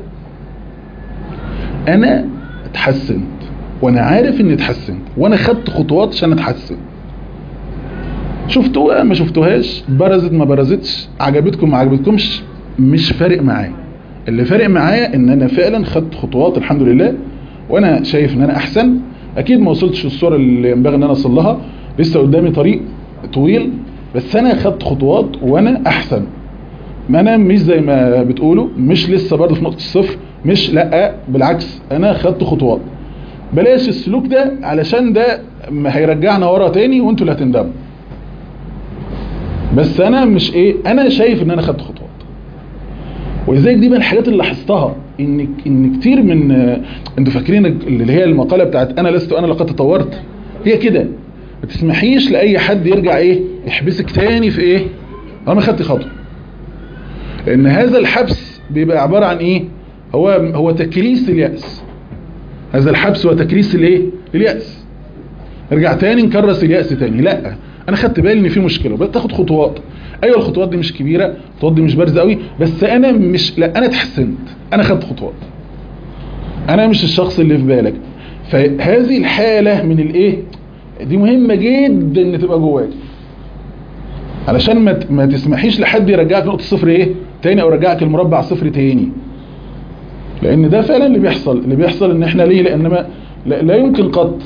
انا اتحسنت وانا عارف اني اتحسنت وانا خدت خطوات عشان اتحسن شفتوها ما شفتوهاش برزت ما برزتش عجبتكم ما عجبتكمش مش فارق معايا اللي فارق معايا ان انا فعلا خدت خطوات الحمد لله وانا شايف ان انا احسن اكيد ما وصلتش الصوره اللي ينبغي ان انا اصل لها لسه قدامي طريق طويل بس انا خدت خطوات وانا احسن ما انا مش زي ما بتقولوا مش لسه برضه في نقطه الصفر مش لا بالعكس انا خدت خطوات بلاش السلوك ده علشان ده ما هيرجعنا ورا تاني وانتوا اللي هتندموا بس انا مش ايه انا شايف ان انا خدت خطوات ولذلك دي من الحاجات اللي لاحظتها ان ان كتير من انتوا فاكرين اللي هي المقاله بتاعت انا لست انا لقد تطورت هي كده ما تسمحيش لاي حد يرجع ايه يحبسك تاني في ايه انا خدت خطوه لان هذا الحبس بيبقى عباره عن ايه هو هو تكريس الياس هذا الحبس هو تكريس الايه الياس ارجع تاني نكرس الياس تاني لا انا خدت بالي ان في مشكله بدات تاخد خطوات ايوه الخطوات دي مش كبيره الخطوات دي مش بارزه قوي بس انا مش لا انا اتحسنت انا خدت خطوات انا مش الشخص اللي في بالك فهذه الحاله من الايه دي مهمه جدا ان تبقى جواك علشان ما ما تسمحيش لحد يرجعك نقطه صفر ايه تاني او يرجعك المربع صفر تاني لان ده فعلا اللي بيحصل اللي بيحصل ان احنا ليه لان ما لا, لا يمكن قط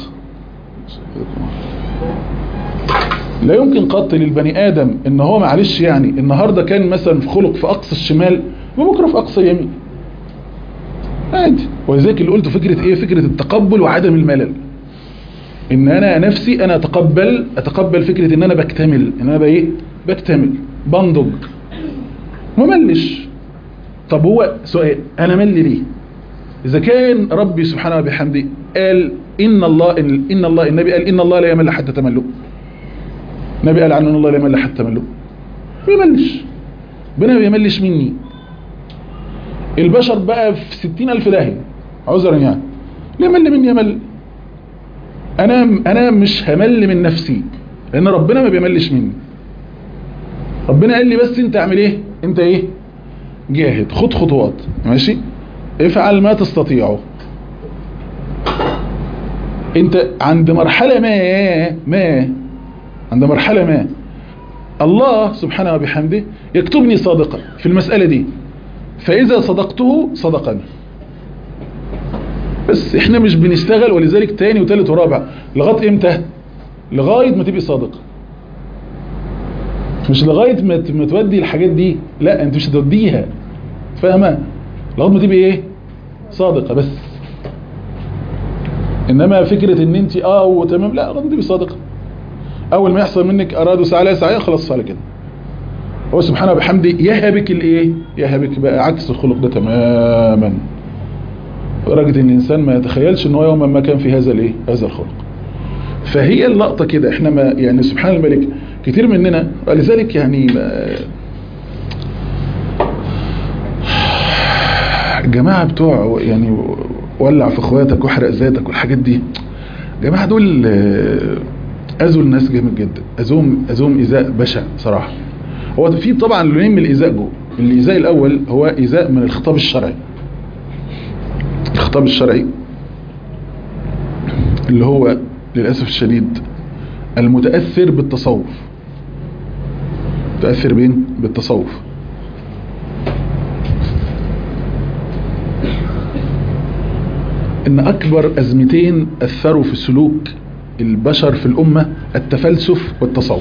لا يمكن قط للبني ادم ان هو معلش يعني النهارده كان مثلا في خلق في اقصى الشمال وبكره في اقصى اليمين عادي ولذلك اللي قلته فكره ايه فكره التقبل وعدم الملل ان انا نفسي انا اتقبل اتقبل فكره ان انا بكتمل ان انا بايه بكتمل بنضج ما ملش طب هو سؤال انا مل ليه اذا كان ربي سبحانه وبحمده قال ان الله ان الله النبي قال ان الله لا يمل حتى تملوا النبي قال عنه ان الله لا يمل حتى تملوا ما يملش ربنا ما بيملش مني البشر بقى في ستين ألف داهية عذرا يعني ليه مل مني يمل انا انا مش همل من نفسي لان ربنا ما بيملش مني ربنا قال لي بس انت اعمل ايه انت ايه جاهد خد خطوات ماشي افعل ما تستطيعه انت عند مرحلة ما ما عند مرحلة ما الله سبحانه وبحمده يكتبني صادقا في المسألة دي فإذا صدقته صدقني بس احنا مش بنشتغل ولذلك تاني وتالت ورابع لغاية امتى لغاية ما تبقي صادق مش لغاية ما تودي الحاجات دي لا انت مش هتوديها فاهمة لغاية ما تبقي ايه صادقة بس انما فكرة ان انت اه وتمام لا لغاية ما تبقي صادقة اول ما يحصل منك ارادوا سعى لا سعي خلاص على كده هو سبحانه وبحمده يهبك الايه يهبك بقى عكس الخلق ده تماما لدرجه ان الانسان ما يتخيلش ان هو يوما ما كان في هذا الايه هذا الخلق فهي اللقطه كده احنا ما يعني سبحان الملك كتير مننا ولذلك يعني الجماعه بتوع يعني ولع في اخواتك واحرق ذاتك والحاجات دي الجماعه دول اذوا الناس جامد جدا اذوهم اذوهم ايذاء بشع صراحه هو في طبعا لونين من الايذاء جوه الايذاء الاول هو ايذاء من الخطاب الشرعي الخطاب الشرعي اللي هو للاسف الشديد المتاثر بالتصوف متاثر بين بالتصوف ان اكبر ازمتين اثروا في سلوك البشر في الامه التفلسف والتصوف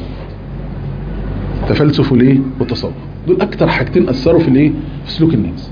تفلسف والايه والتصوف دول اكتر حاجتين اثروا في الايه في سلوك الناس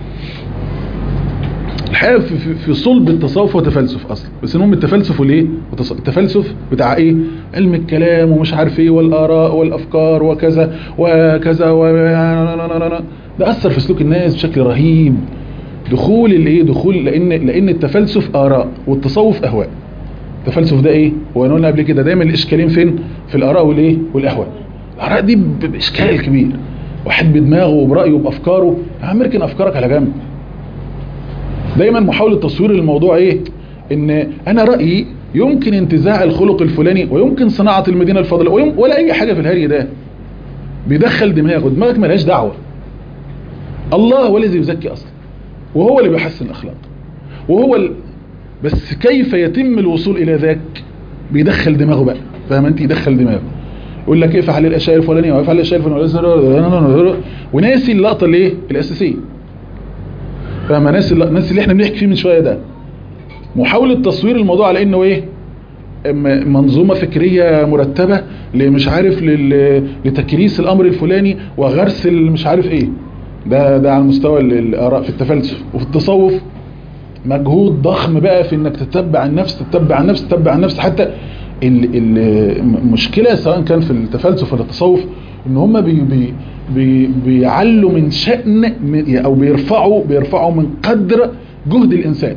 الحقيقه في, في, في صلب التصوف وتفلسف اصلا بس انهم التفلسف والايه التفلسف بتاع ايه علم الكلام ومش عارف ايه والاراء والافكار وكذا وكذا و ده اثر في سلوك الناس بشكل رهيب دخول الايه دخول لان لان التفلسف اراء والتصوف اهواء التفلسف ده ايه وقلنا قبل كده دايما الاشكالين فين في الاراء والايه والاهواء الاراء دي باشكال كبير واحد بدماغه وبرايه وبافكاره يا عم اركن افكارك على جنب دايما محاوله تصوير الموضوع ايه ان انا رايي يمكن انتزاع الخلق الفلاني ويمكن صناعه المدينه الفاضله ولا اي حاجه في الهري ده بيدخل دماغه دماغك ملهاش دعوه الله هو الذي يزكي اصلا وهو اللي بيحسن الاخلاق وهو ال... بس كيف يتم الوصول الى ذاك بيدخل دماغه بقى فاهم انت يدخل دماغه يقول لك افعل الاشياء الفلانيه وافعل الاشياء الفلانيه وناسي اللقطه الايه الاساسيه فاهمه ناسي الل- ناسي اللي احنا بنحكي فيه من شويه ده محاوله تصوير الموضوع على انه ايه م- منظومه فكريه مرتبه لمش عارف لل- لتكريس الامر الفلاني وغرس ال- مش عارف ايه ده ده على مستوى ال- الاراء في التفلسف وفي التصوف مجهود ضخم بقى في انك تتبع النفس تتبع النفس تتبع النفس حتى ال- ال- المشكله سواء كان في التفلسف ولا التصوف ان هم بي بي بي بيعلوا من شأن من- او بيرفعوا بيرفعوا من قدر جهد الانسان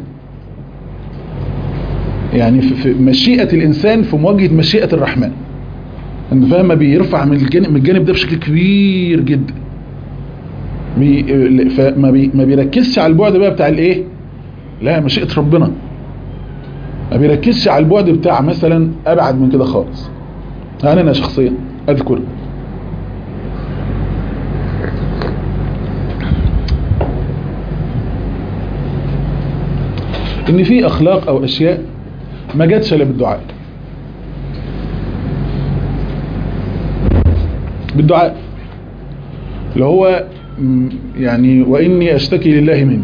يعني في في مشيئة الإنسان في مواجهة مشيئة الرحمن أنت فاهم بيرفع من الجانب, من الجانب ده بشكل كبير جدا بي فما بي ما بيركزش على البعد بقى بتاع الايه لا مشيئة ربنا ما بيركزش على البعد بتاع مثلا ابعد من كده خالص يعني انا شخصيا اذكر ان في اخلاق او اشياء ما جاتش الا بالدعاء بالدعاء اللي هو م- يعني واني اشتكي لله مني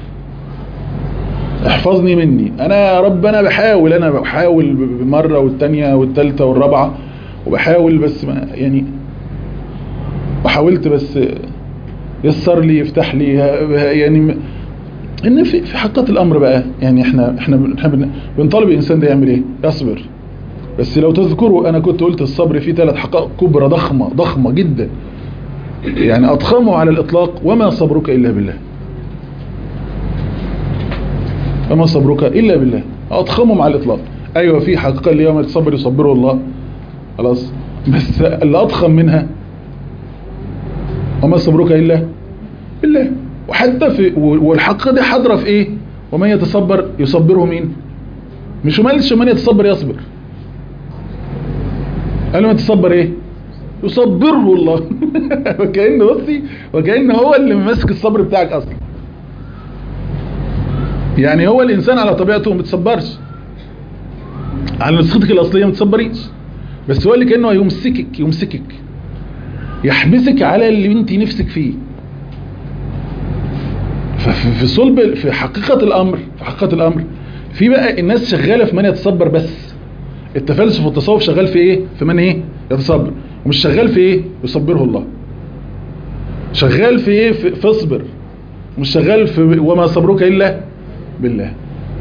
احفظني مني انا يا رب انا بحاول انا بحاول بمره والتانية والتالتة والرابعه وبحاول بس ما يعني وحاولت بس يسر لي يفتح لي يعني م- ان في في حقيقه الامر بقى يعني احنا احنا بنحب بنطالب الانسان ده يعمل ايه يصبر بس لو تذكروا انا كنت قلت الصبر فيه ثلاث حقائق كبرى ضخمه ضخمه جدا يعني اضخمه على الاطلاق وما صبرك الا بالله وما صبرك الا بالله اضخمهم على الاطلاق ايوه في حقيقه اللي يوم الصبر يصبره الله خلاص بس اللي اضخم منها وما صبرك الا بالله وحتى في والحقيقه دي حاضره في ايه ومن يتصبر يصبره مين مش مالش من يتصبر يصبر قال من يتصبر ايه يصبره الله وكأنه بصي وكأنه هو اللي ماسك الصبر بتاعك اصلا يعني هو الانسان على طبيعته ما بيتصبرش على نسختك الاصليه ما بتصبريش بس هو اللي كانه يمسكك يمسكك يحبسك على اللي انت نفسك فيه ففي في صلب في حقيقة الأمر في حقيقة الأمر في بقى الناس شغالة في من يتصبر بس التفلسف والتصوف شغال في ايه في من ايه يتصبر ومش شغال في ايه يصبره الله شغال في ايه في, في اصبر مش شغال في وما صبرك الا بالله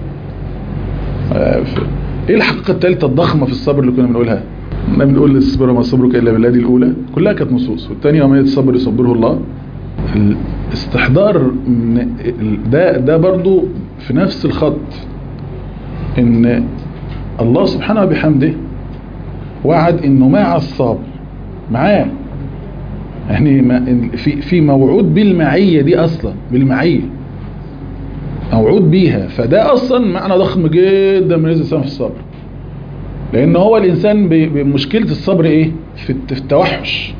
آه، في- ايه الحقيقة الثالثة الضخمة في الصبر اللي كنا بنقولها كنا بنقول اصبر وما صبرك الا بالله دي الاولى كلها كانت نصوص والثانية وما يتصبر يصبره الله الاستحضار من- ده ده برضو في نفس الخط ان الله سبحانه وبحمده وعد انه مع الصابر معاه يعني ما- في في موعود بالمعيه دي اصلا بالمعيه موعود بيها فده اصلا معنى ضخم جدا من الانسان في الصبر لان هو الانسان ب- بمشكله الصبر ايه في الت- في التوحش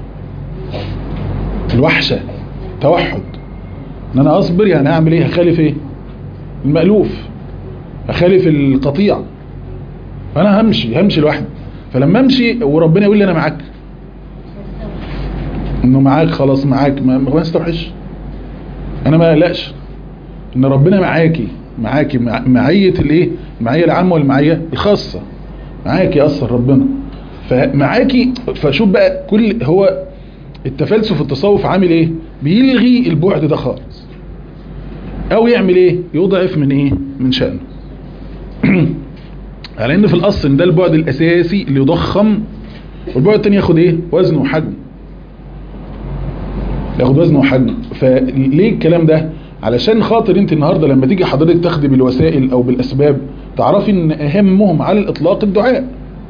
الوحشه توحد ان انا اصبر يعني اعمل ايه هخالف ايه المألوف هخالف القطيع فانا همشي همشي لوحدي فلما امشي وربنا يقول لي انا معاك انه معاك خلاص معاك ما ما استوحش انا ما اقلقش ان ربنا معاكي معاكي مع- معيه الايه المعيه العامه والمعيه الخاصه معاكي اصلا ربنا فمعاكي فشوف بقى كل هو التفلسف التصوف عامل ايه بيلغي البعد ده خالص او يعمل ايه يضعف من ايه من شأنه على ان في الاصل إن ده البعد الاساسي اللي يضخم والبعد التاني ياخد ايه وزنه وحجم ياخد وزنه وحجم فليه الكلام ده علشان خاطر انت النهارده لما تيجي حضرتك تاخدي بالوسائل او بالاسباب تعرفي ان اهمهم على الاطلاق الدعاء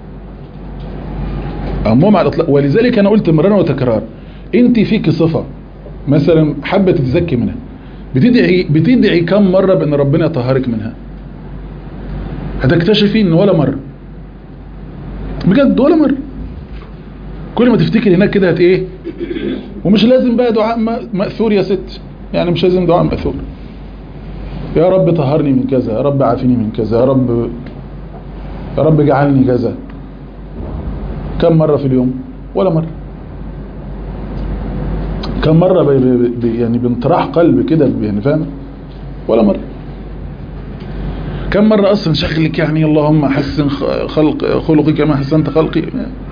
اهمهم على الاطلاق ولذلك انا قلت مرارا وتكرار انت فيك صفه مثلا حابه تتزكي منها بتدعي بتدعي كم مره بان ربنا يطهرك منها هتكتشفي ان ولا مره بجد ولا مره كل ما تفتكر هناك كده هت ايه ومش لازم بقى دعاء م- مأثور يا ست يعني مش لازم دعاء مأثور يا رب طهرني من كذا يا رب عافني من كذا يا رب يا رب اجعلني كذا كم مرة في اليوم ولا مرة كم مرة ب... ب... ب... يعني بانطراح قلب كده يعني فاهم ولا مرة كم مرة أصلا شغلك يعني اللهم حسن خلق خلقي كما حسنت خلقي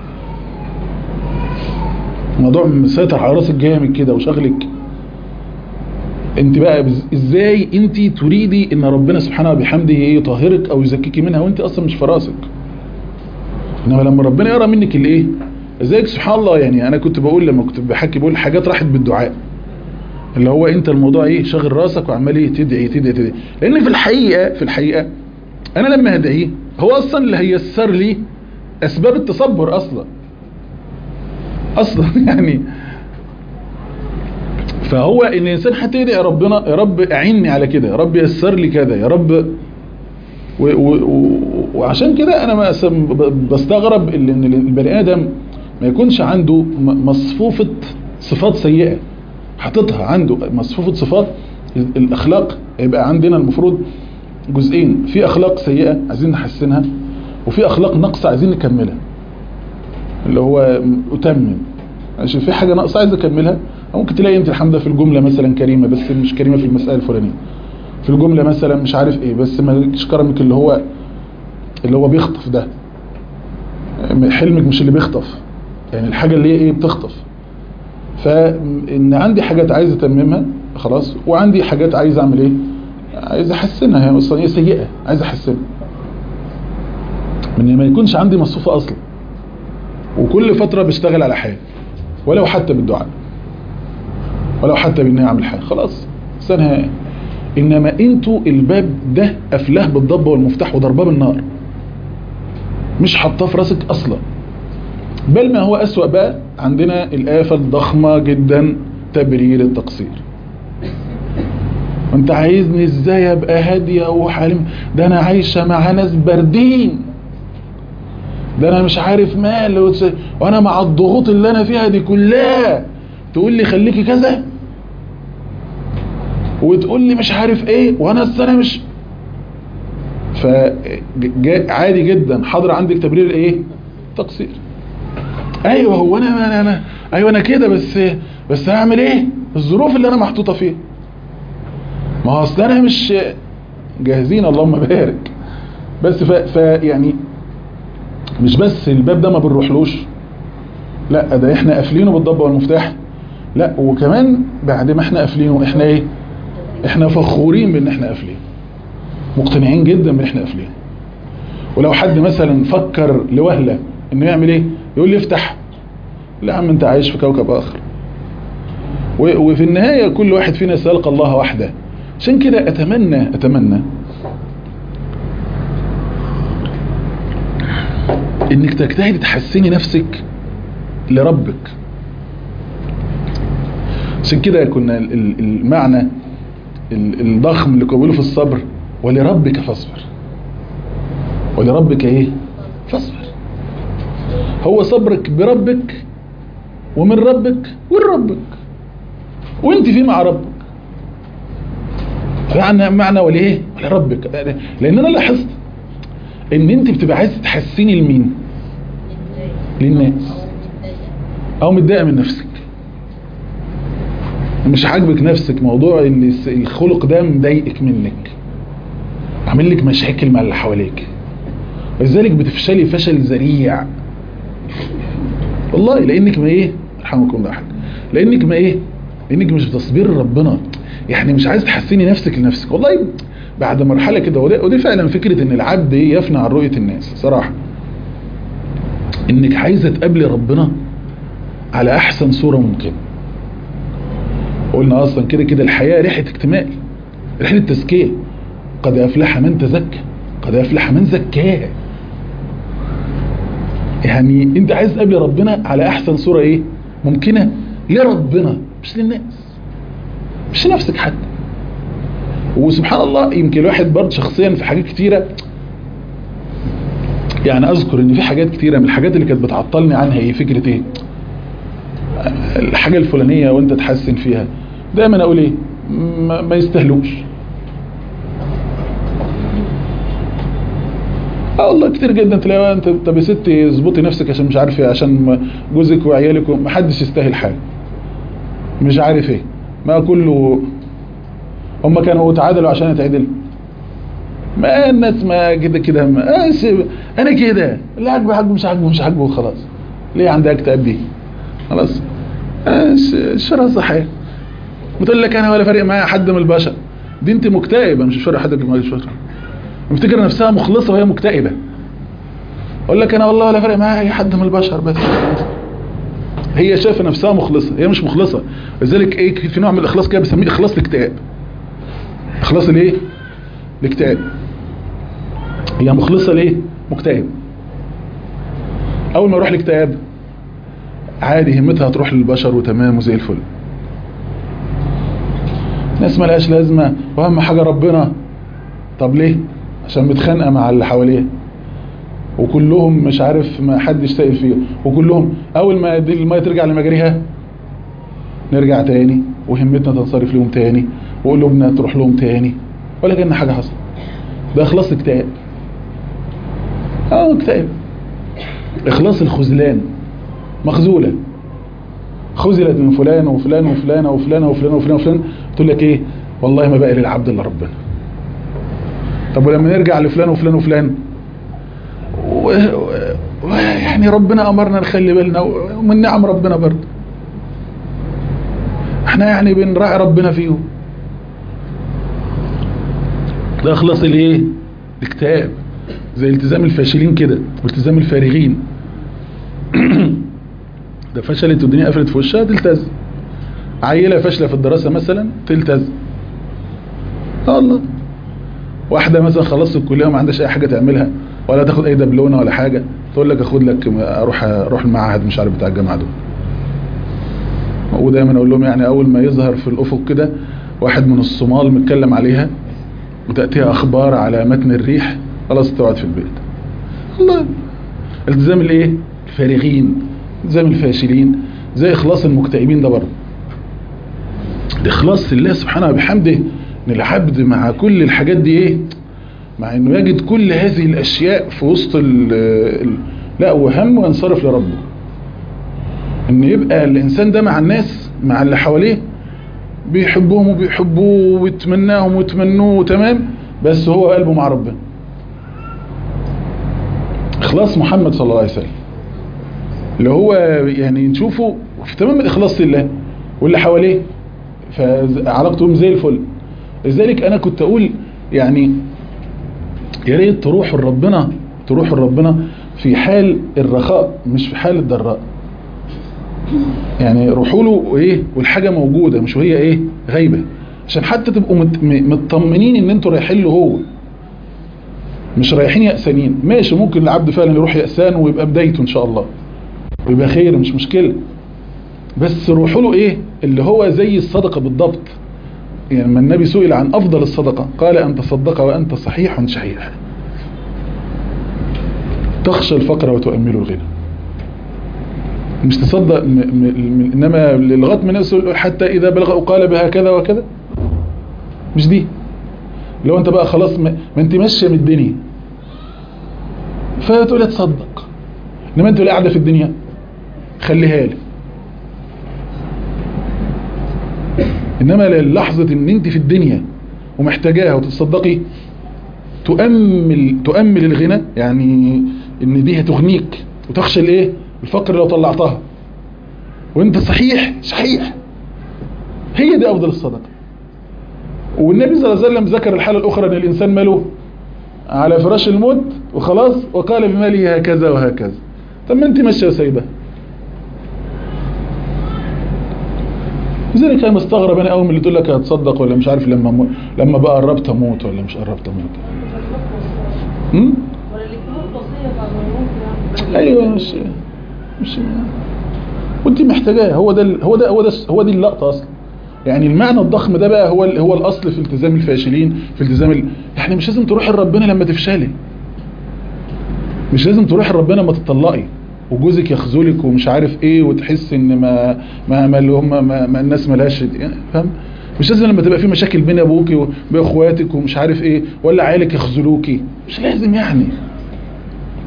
الموضوع مسيطر على راسك جامد كده وشغلك انت بقى ازاي انت تريدي ان ربنا سبحانه وبحمده يطهرك او يزكيكي منها وانت اصلا مش في راسك انما لما ربنا يرى منك الايه ازيك سبحان الله يعني انا كنت بقول لما كنت بحكي بقول حاجات راحت بالدعاء اللي هو انت الموضوع ايه شاغل راسك وعمال ايه تدعي تدعي تدعي لان في الحقيقه في الحقيقه انا لما هدعيه هو اصلا اللي هيسر لي اسباب التصبر اصلا اصلا يعني فهو ان الانسان حتى يدعي ربنا يا رب اعيني على كده يا رب يسر لي كذا يا رب و و و وعشان كده انا ما بستغرب ان البني ادم ما يكونش عنده مصفوفة صفات سيئة حاططها عنده مصفوفة صفات الاخلاق يبقى عندنا المفروض جزئين في اخلاق سيئة عايزين نحسنها وفي اخلاق ناقصة عايزين نكملها اللي هو اتمم عشان في حاجة ناقصة عايز اكملها ممكن تلاقي انت الحمد في الجملة مثلا كريمة بس مش كريمة في المسألة الفلانية في الجملة مثلا مش عارف ايه بس ما لكش كرمك اللي هو اللي هو بيخطف ده حلمك مش اللي بيخطف يعني الحاجة اللي هي ايه بتخطف فان عندي حاجات عايز اتممها خلاص وعندي حاجات عايز اعمل ايه عايز احسنها هي اصلا هي سيئة عايز احسنها من ما يكونش عندي مصفوفة اصلا وكل فترة بشتغل على حاجة ولو حتى بالدعاء ولو حتى باني اعمل حاجة خلاص سنها انما انتوا الباب ده افلاه بالضبة والمفتاح وضرباه بالنار مش حطاه في راسك اصلا بل ما هو اسوأ بقى عندنا الآفة الضخمة جدا تبرير التقصير انت عايزني ازاي ابقى هادية وحالم ده انا عايشة مع ناس باردين ده انا مش عارف مال وتس... وانا مع الضغوط اللي انا فيها دي كلها تقول لي خليكي كذا وتقول لي مش عارف ايه وانا السنة مش فعادي جدا حاضر عندك تبرير ايه تقصير ايوه هو انا انا, أنا ايوه انا كده بس بس هعمل ايه الظروف اللي انا محطوطه فيها ما هو اصل انا مش جاهزين اللهم بارك بس ف, ف يعني مش بس الباب ده ما بنروحلوش لا ده احنا قافلينه بالضبه والمفتاح لا وكمان بعد ما احنا قافلينه احنا ايه احنا فخورين بان احنا قافلين مقتنعين جدا بان احنا قافلين ولو حد مثلا فكر لوهله انه يعمل ايه يقول لي افتح لا عم انت عايش في كوكب اخر وفي النهاية كل واحد فينا سيلقى الله وحده عشان كده اتمنى اتمنى انك تجتهدي تحسني نفسك لربك عشان كده كنا المعنى الضخم اللي قبله في الصبر ولربك فاصبر ولربك ايه فاصبر هو صبرك بربك ومن ربك ولربك وانت في مع ربك فمعنى معنى وليه ولربك لان انا لاحظت ان انت بتبقى عايز تحسني لمين للناس او متضايقه من نفسك مش عاجبك نفسك موضوع ان الخلق ده مضايقك منك عامل لك مشاكل مع اللي حواليك ولذلك بتفشلي فشل ذريع والله لانك ما ايه رحمكم الله حاجه لانك ما ايه لانك مش بتصبير ربنا يعني مش عايز تحسني نفسك لنفسك والله بعد مرحله كده ودي, ودي فعلا فكره ان العبد يفنى عن رؤيه الناس صراحه انك عايزه تقابلي ربنا على احسن صوره ممكنه قلنا اصلا كده كده الحياه ريحه اكتمال رحله تزكيه قد افلح من تزكى قد افلح من زكاه يعني انت عايز تقابل ربنا على احسن صورة ايه ممكنة لربنا مش للناس مش لنفسك حتى وسبحان الله يمكن الواحد برضه شخصيا في حاجات كتيرة يعني اذكر ان في حاجات كتيرة من الحاجات اللي كانت بتعطلني عنها ايه فكرة ايه الحاجة الفلانية وانت تحسن فيها دايما اقول ايه ما يستهلوش اه والله كتير جدا تلاقي انت طب يا ستي اظبطي نفسك عشان مش عارف ايه عشان جوزك وعيالك ما حدش يستاهل حاجه مش عارف ايه ما كله هم كانوا تعادلوا عشان يتعدل ما الناس ما كده كده ما انا كده اللي عاجبه عاجبه مش عاجبه مش عاجبه خلاص ليه عندها اكتئاب دي خلاص الشرع صحيح بتقول لك انا ولا فارق معايا حد من البشر دي انت مكتئبه مش فارق حد من البشر مفتكر نفسها مخلصه وهي مكتئبه اقول لك انا والله ولا فارق معايا اي حد من البشر بس هي شايفه نفسها مخلصه هي مش مخلصه لذلك ايه في نوع من الاخلاص كده بنسميه اخلاص الاكتئاب اخلاص الايه الاكتئاب هي مخلصه ليه مكتئب اول ما يروح الاكتئاب عادي همتها تروح للبشر وتمام وزي الفل ناس ملهاش لازمه واهم حاجه ربنا طب ليه عشان متخانقه مع اللي حواليها وكلهم مش عارف ما حدش سائل فيه وكلهم اول ما الميه ترجع لمجاريها نرجع تاني وهمتنا تنصرف لهم تاني وقلوبنا تروح لهم تاني ولا كان حاجه حصل ده اخلاص اكتئاب اه اكتئاب اخلاص الخذلان مخذوله خذلت من فلان وفلان وفلان وفلان وفلان وفلان وفلان تقول لك ايه والله ما بقى للعبد الا ربنا طب ولما نرجع لفلان وفلان وفلان و... و... يعني ربنا امرنا نخلي بالنا ومن نعم ربنا برضه احنا يعني بنراعي ربنا فيهم ده اخلاص الايه الاكتئاب زي التزام الفاشلين كده والتزام الفارغين ده فشلت والدنيا قفلت في وشها تلتزم عيلة فاشلة في الدراسة مثلا تلتزم الله واحدة مثلا خلصت الكلية وما عندهاش اي حاجة تعملها ولا تاخد اي دبلونة ولا حاجة تقول لك اخد لك اروح اروح المعهد مش عارف بتاع الجامعة دول ودايما اقول لهم يعني اول ما يظهر في الافق كده واحد من الصومال متكلم عليها وتأتيها اخبار على متن الريح خلاص تقعد في البيت الله التزام الايه الفارغين التزام الفاشلين زي اخلاص المكتئبين ده برضه الاخلاص لله سبحانه وبحمده ان العبد مع كل الحاجات دي ايه مع انه يجد كل هذه الاشياء في وسط ال ال لا وهم وينصرف لربه ان يبقى الانسان ده مع الناس مع اللي حواليه بيحبهم وبيحبوه ويتمناهم ويتمنوه تمام بس هو قلبه مع ربنا اخلاص محمد صلى الله عليه وسلم اللي هو يعني نشوفه في تمام الاخلاص لله واللي حواليه فعلاقتهم زي الفل لذلك انا كنت اقول يعني يا ريت تروحوا لربنا تروحوا لربنا في حال الرخاء مش في حال الضراء يعني روحوا له ايه والحاجه موجوده مش وهي ايه غايبه عشان حتى تبقوا مطمنين ان انتوا رايحين له هو مش رايحين يأسانين ماشي ممكن العبد فعلا يروح يأسان ويبقى بدايته ان شاء الله ويبقى خير مش مشكلة بس روحوا له ايه اللي هو زي الصدقة بالضبط يعني لما النبي سئل عن افضل الصدقة قال ان تصدق وانت صحيح شحيح تخشى الفقر وتؤمل الغنى مش تصدق م م انما لغايه من الناس حتى اذا بلغ قال بهكذا وكذا مش دي لو انت بقى خلاص ما, ما انت ماشيه من الدنيا فتقول تصدق انما انت اللي قاعده في الدنيا خليها لي انما للحظه ان انت في الدنيا ومحتاجاها وتتصدقي تؤمل تؤمل الغنى يعني ان دي هتغنيك وتخشى الايه الفقر لو طلعتها وانت صحيح صحيح هي دي افضل الصدقه والنبي صلى الله عليه وسلم ذكر الحالة الأخرى أن الإنسان ماله على فراش الموت وخلاص وقال بماله هكذا وهكذا طب ما أنت ماشية سايبة لذلك أنا مستغرب أنا أول من اللي تقول لك هتصدق ولا مش عارف لما م... لما بقى قربت أموت ولا مش قربت أموت امم أيوه مش مش وأنت محتاجاه هو ده هو ده هو ده هو دي اللقطة أصلا يعني المعنى الضخم ده بقى هو هو الاصل في التزام الفاشلين في التزام ال... يعني مش لازم تروح لربنا لما تفشلي مش لازم تروح لربنا لما تطلقي وجوزك يخذلك ومش عارف ايه وتحس ان ما ما, ما اللي هم ما, ما الناس مالهاش يعني فاهم مش لازم لما تبقى في مشاكل بين ابوكي وبين اخواتك ومش عارف ايه ولا عيالك يخذلوكي مش لازم يعني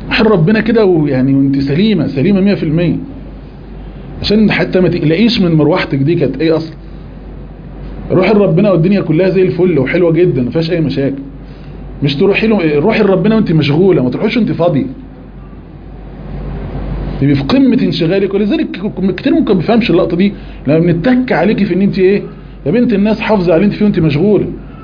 روح ربنا كده ويعني وانت سليمه سليمه 100% عشان حتى ما تقلقيش من مروحتك دي كانت ايه اصلا روح ربنا والدنيا كلها زي الفل وحلوه جدا ما فيهاش اي مشاكل مش تروحي له روحي لربنا وانت مشغوله ما تروحيش وانت فاضيه تبقي في قمه انشغالك ولذلك كتير ممكن ما بيفهمش اللقطه دي لما بنتك عليكي في ان انت ايه يا بنت الناس حافظه على اللي انت فيه وانت مشغوله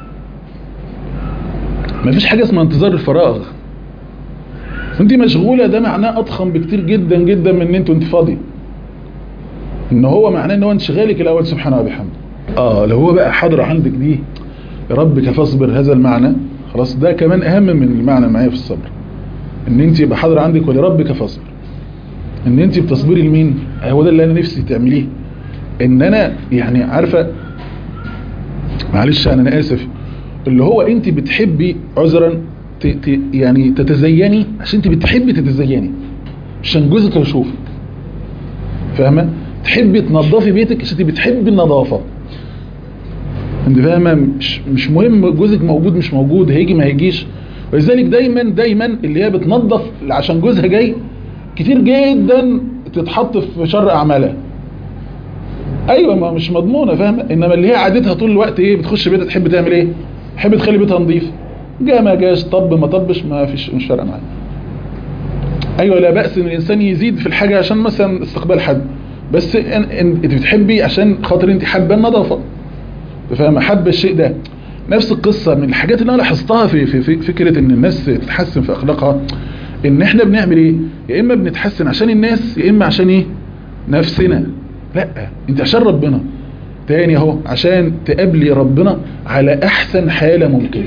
ما فيش حاجه اسمها انتظار الفراغ وانت مشغوله ده معناه اضخم بكتير جدا جدا من ان انت وانت فاضيه ان هو معناه ان هو انشغالك الاول سبحانه وبحمده اه لو هو بقى حاضر عندك دي ربك فاصبر هذا المعنى خلاص ده كمان اهم من المعنى معايا في الصبر ان انت يبقى حاضر عندك ولربك فاصبر ان انت بتصبري لمين هو ده اللي انا نفسي تعمليه ان انا يعني عارفه معلش انا, أنا اسف اللي هو انت بتحبي عذرا ت ت يعني تتزيني عشان انت بتحبي تتزيني عشان جوزك يشوف فاهمه تحبي تنظفي بيتك عشان انت بتحبي النظافه انت فاهمه مش مش مهم جوزك موجود مش موجود هيجي ما هيجيش ولذلك دايما دايما اللي هي بتنظف عشان جوزها جاي كتير جدا تتحط في شر اعمالها ايوه ما مش مضمونه فاهمه انما اللي هي عادتها طول الوقت ايه بتخش بيتها تحب تعمل ايه تحب تخلي بيتها نظيف جا ما جاش طب ما طبش ما فيش مش فارقه معايا ايوه لا باس ان الانسان يزيد في الحاجه عشان مثلا استقبال حد بس انت بتحبي عشان خاطر انت حابه النظافه فاهمه حابه الشيء ده نفس القصه من الحاجات اللي انا لاحظتها في, في, في فكره ان الناس تتحسن في اخلاقها ان احنا بنعمل ايه يا اما بنتحسن عشان الناس يا اما عشان ايه نفسنا لا انت عشان ربنا تاني اهو عشان تقابلي ربنا على احسن حالة ممكن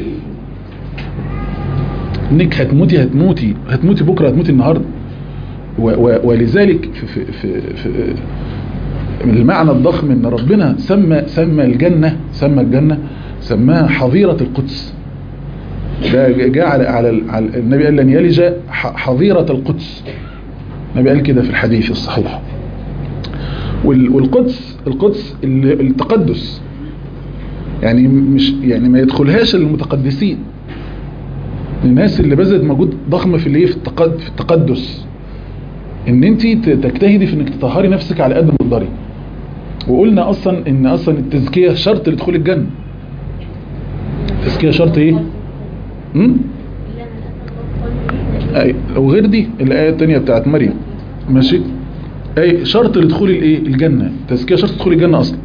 انك هتموتي هتموتي هتموتي بكرة هتموتي النهاردة ولذلك في, في, في, في المعنى الضخم ان ربنا سمى سمى الجنة سمى الجنة سماها حظيرة القدس ده جاء على, على, على النبي قال لن يلج حظيرة القدس النبي قال كده في الحديث الصحيح والقدس القدس التقدس يعني مش يعني ما يدخلهاش المتقدسين الناس اللي بذلت مجهود ضخم في الايه في التقد في التقدس ان انت تجتهدي في انك تطهري نفسك على قد ما تقدري وقلنا اصلا ان اصلا التزكيه شرط لدخول الجنه التزكيه شرط ايه امم اي وغير دي الايه الثانيه بتاعت مريم ماشي اي شرط لدخول الايه الجنه التزكيه شرط دخول الجنه اصلا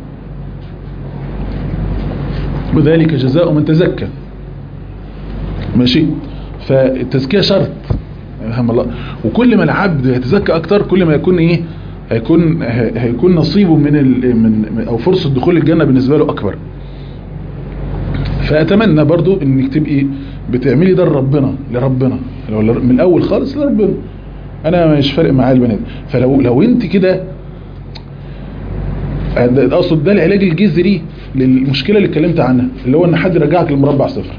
وذلك جزاء من تزكى ماشي فالتزكيه شرط فهم الله وكل ما العبد يتزكى اكتر كل ما يكون ايه هيكون هيكون نصيبه من من او فرصه دخول الجنه بالنسبه له اكبر فاتمنى برضو انك تبقي بتعملي ده لربنا لربنا من الاول خالص لربنا انا مش فارق معايا البنات فلو لو انت كده اقصد ده العلاج الجذري للمشكله اللي اتكلمت عنها اللي هو ان حد يرجعك للمربع صفر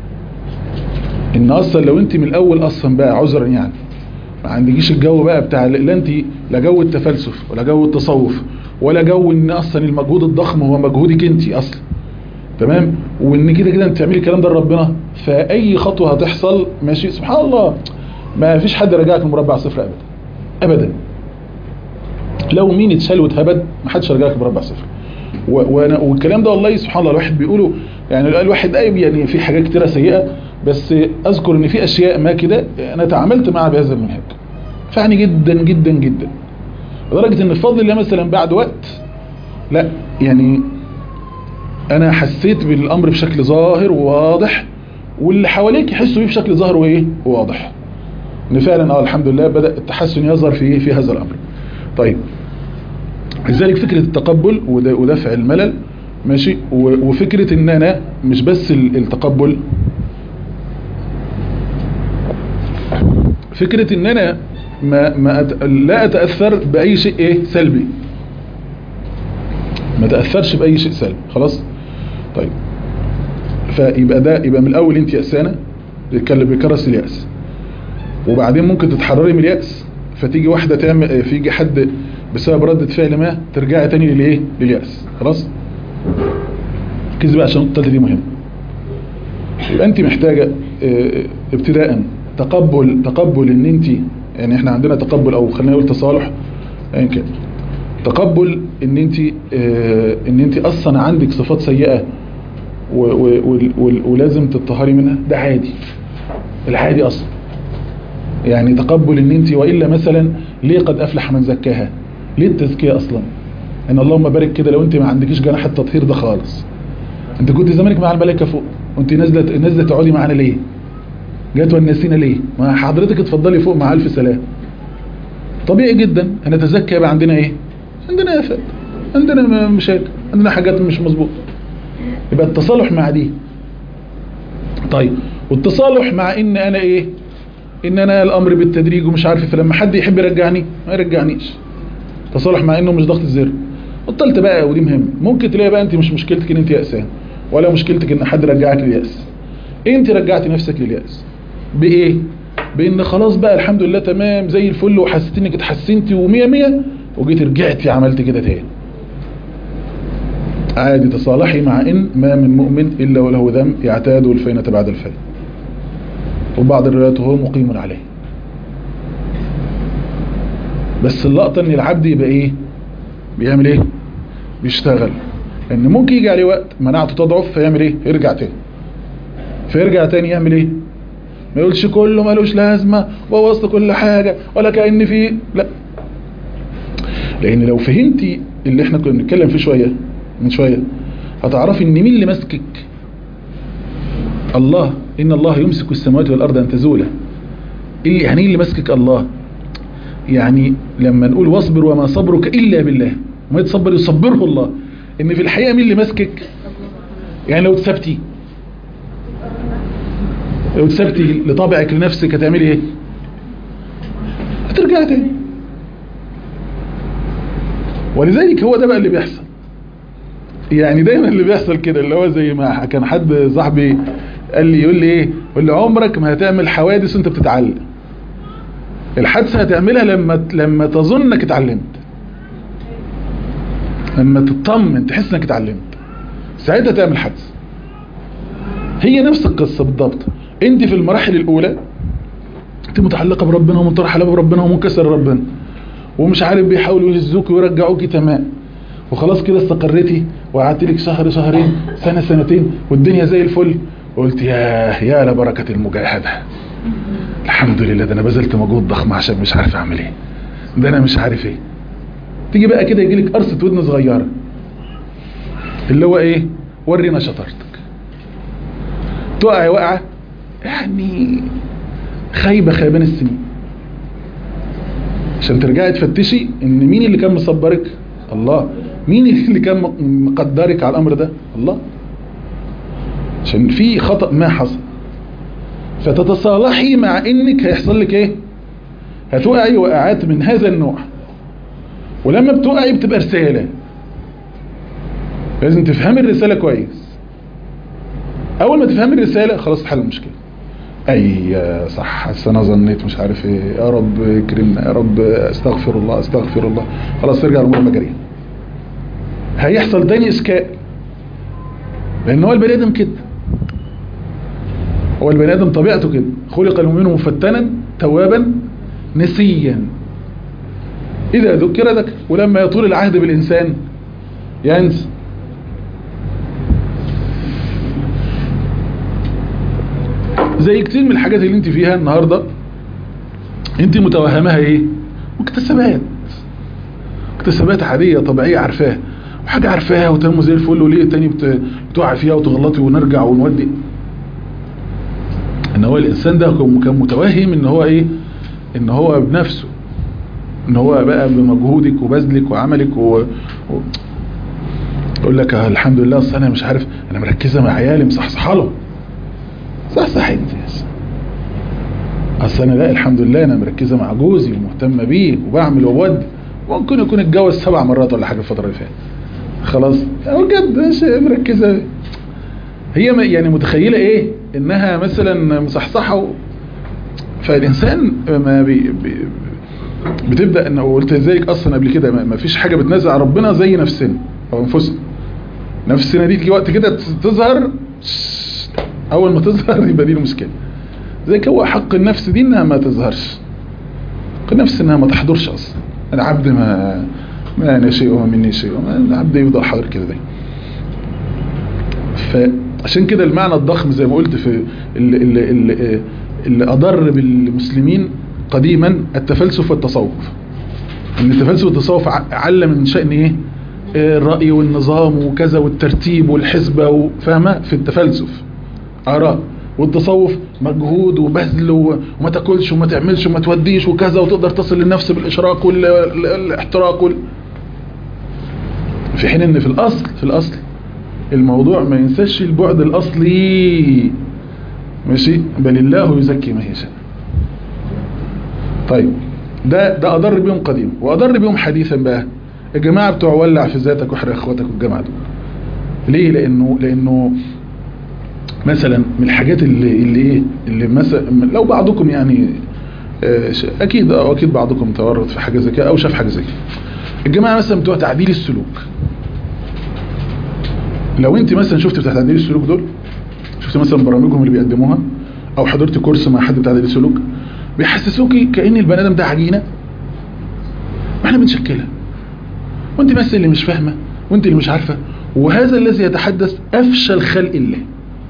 ان اصلا لو انت من الاول اصلا بقى عذرا يعني ما عندكيش الجو بقى بتاع لا انت لا جو التفلسف ولا جو التصوف ولا جو ان اصلا المجهود الضخم هو مجهودك انت اصلا تمام وان كده كده انت تعملي الكلام ده لربنا فاي خطوه هتحصل ماشي سبحان الله ما فيش حد رجعك لمربع صفر ابدا ابدا لو مين اتشال واتهبد ما حدش رجعك لمربع صفر وانا والكلام ده والله سبحان الله الواحد بيقوله يعني الواحد يعني في حاجات كتيره سيئه بس اذكر ان في اشياء ما كده انا تعاملت معها بهذا المنهج فعني جدا جدا جدا لدرجه ان بفضل الله مثلا بعد وقت لا يعني انا حسيت بالامر بشكل ظاهر وواضح واللي حواليك يحسوا بيه بشكل ظاهر وايه وواضح ان فعلا اه الحمد لله بدا التحسن يظهر في في هذا الامر طيب لذلك فكره التقبل ودفع الملل ماشي وفكره ان انا مش بس التقبل فكره ان انا ما ما أت... لا اتاثر باي شيء ايه سلبي ما تاثرش باي شيء سلبي خلاص طيب فيبقى ده يبقى من الاول انت يأسانه بيتكلم بيكرس اليأس وبعدين ممكن تتحرري من اليأس فتيجي واحدة تعمل فيجي حد بسبب ردة فعل ما ترجعي تاني للايه لليأس خلاص ركزي بقى عشان النقطة دي مهمة يبقى انت محتاجة اه ابتداء تقبل تقبل ان انت يعني احنا عندنا تقبل او خلينا نقول تصالح ايا كان تقبل ان انت اه ان انت اصلا عندك صفات سيئة و و و ولازم تطهري منها ده عادي العادي اصلا يعني تقبل ان انت وإلا مثلا ليه قد افلح من زكاها ليه التزكية اصلا ان اللهم بارك كده لو انت ما عندكيش جناح التطهير ده خالص انت كنت زمانك مع الملائكه فوق وانت نازله نازله تقعدي معانا ليه جات ونسينا ليه ما حضرتك اتفضلي فوق مع الف سلام طبيعي جدا ان نتزكى يبقى عندنا ايه عندنا افات عندنا مشاكل عندنا حاجات مش مظبوطه يبقى التصالح مع دي طيب والتصالح مع ان انا ايه ان انا الامر بالتدريج ومش عارف فلما حد يحب يرجعني ما يرجعنيش تصالح مع انه مش ضغط الزر بطلت بقى ودي مهم ممكن تلاقي بقى انت مش مشكلتك ان انت يأسان ولا مشكلتك ان حد رجعك لليأس انت رجعت نفسك لليأس بايه بان خلاص بقى الحمد لله تمام زي الفل وحسيت انك اتحسنتي ومية مية وجيت رجعتي عملت كده تاني عادي تصالحي مع ان ما من مؤمن الا وله ذنب يعتاد الفينة بعد الفين وبعض الروايات هو مقيم عليه بس اللقطة ان العبد يبقى ايه بيعمل ايه بيشتغل ان ممكن يجي عليه وقت مناعته تضعف فيعمل ايه يرجع تاني فيرجع تاني يعمل ايه ما يقولش كله ملوش لازمة بوظت كل حاجة ولا كأن في لا لان لو فهمتي اللي احنا كنا بنتكلم فيه شوية من شوية هتعرفي ان مين اللي ماسكك الله ان الله يمسك السماوات والارض ان تزولا اللي يعني اللي ماسكك الله يعني لما نقول واصبر وما صبرك إلا بالله وما يتصبر يصبره الله ان في الحقيقة مين اللي ماسكك يعني لو تثبتي لو تثبتي لطبعك لنفسك هتعملي ايه هترجع تاني ولذلك هو ده بقى اللي بيحصل يعني دايما اللي بيحصل كده اللي هو زي ما كان حد صاحبي قال لي يقول لي ايه يقول لي عمرك ما هتعمل حوادث وانت بتتعلم الحادثة هتعملها لما لما تظن انك اتعلمت لما تطمن تحس انك اتعلمت ساعتها تعمل حادثة هي نفس القصة بالضبط انت في المراحل الاولى انت متعلقة بربنا ومنطرحة بربنا ومنكسر ربنا ومش عارف بيحاولوا يهزوك ويرجعوك تمام وخلاص كده استقريتي وقعدت لك شهر شهرين سنة سنتين والدنيا زي الفل وقلت يا يا لبركة المجاهدة الحمد لله ده انا بذلت مجهود ضخم عشان مش عارف اعمل ايه ده انا مش عارف ايه تيجي بقى كده يجيلك قرصة ودن صغيرة اللي هو ايه ورينا شطارتك تقع وقعة يعني خايبة خيبان السنين عشان ترجعي تفتشي ان مين اللي كان مصبرك الله مين اللي كان مقدرك على الامر ده الله عشان في خطأ ما حصل فتتصالحي مع انك هيحصل لك ايه هتقعي وقعات من هذا النوع ولما بتقعي بتبقى رسالة لازم تفهمي الرسالة كويس اول ما تفهمي الرسالة خلاص تحل المشكلة اي صح بس انا ظنيت مش عارف ايه يا رب كرمنا يا رب استغفر الله استغفر الله خلاص ترجع الامور مجاريه هيحصل تاني اسكاء لان هو البني ادم كده هو البني ادم طبيعته كده خلق المؤمن مفتنا توابا نسيا اذا ذكر ذكر ولما يطول العهد بالانسان ينسى زي كتير من الحاجات اللي انت فيها النهاردة انت متوهمها ايه مكتسبات مكتسبات عادية طبيعية عارفاها وحاجة عارفاها وتنمو زي الفل وليه تاني بتقع فيها وتغلطي ونرجع ونودي ان هو الانسان ده كان متوهم ان هو ايه ان هو بنفسه ان هو بقى بمجهودك وبذلك وعملك و... و... يقول لك الحمد لله اصل انا مش عارف انا مركزه مع عيالي مصحصحه لهم صح انت اصل انا لا الحمد لله انا مركزه مع جوزي ومهتمه بيه وبعمل وبودي ممكن يكون اتجوز سبع مرات ولا حاجه الفتره اللي فاتت خلاص بجد مش مركزه هي يعني متخيله ايه انها مثلا مصحصحه و... فالانسان ما بي... بي... بتبدا ان قلت زيك اصلا قبل كده ما فيش حاجه بتنزع ربنا زي نفسنا او انفسنا نفسنا دي تيجي وقت كده تظهر اول ما تظهر يبقى دي المشكله زي هو حق النفس دي انها ما تظهرش حق النفس انها ما تحضرش اصلا العبد ما ما انا شيء وما مني شيء العبد يفضل حاضر كده دايما فعشان كده المعنى الضخم زي ما قلت في اللي, اللي, اللي, اللي اضر بالمسلمين قديما التفلسف والتصوف ان التفلسف والتصوف علم من شأن ايه الرأي والنظام وكذا والترتيب والحسبة وفاهمة في التفلسف آراء والتصوف مجهود وبذل وما تاكلش وما تعملش وما توديش وكذا وتقدر تصل للنفس بالإشراك والاحتراق وال... في حين ان في الأصل في الأصل الموضوع ما ينساش البعد الأصلي ماشي بل الله يزكي ما يشاء طيب ده ده أضر بيهم قديم وأضر بيهم حديثا بقى الجماعة بتوع ولع في ذاتك واحرق اخواتك والجماعة دول ليه لأنه لأنه مثلا من الحاجات اللي اللي ايه اللي مثلا لو بعضكم يعني اكيد او اكيد بعضكم تورط في حاجه زي كده او شاف حاجه زي كده الجماعه مثلا بتوع تعديل السلوك لو انت مثلا شفت بتاع تعديل السلوك دول شفت مثلا برامجهم اللي بيقدموها او حضرت كورس مع حد بتاع تعديل السلوك بيحسسوكي كأن البني ادم ده عجينه واحنا بنشكلها وانت بس اللي مش فاهمه وانت اللي مش عارفه وهذا الذي يتحدث افشل خلق الله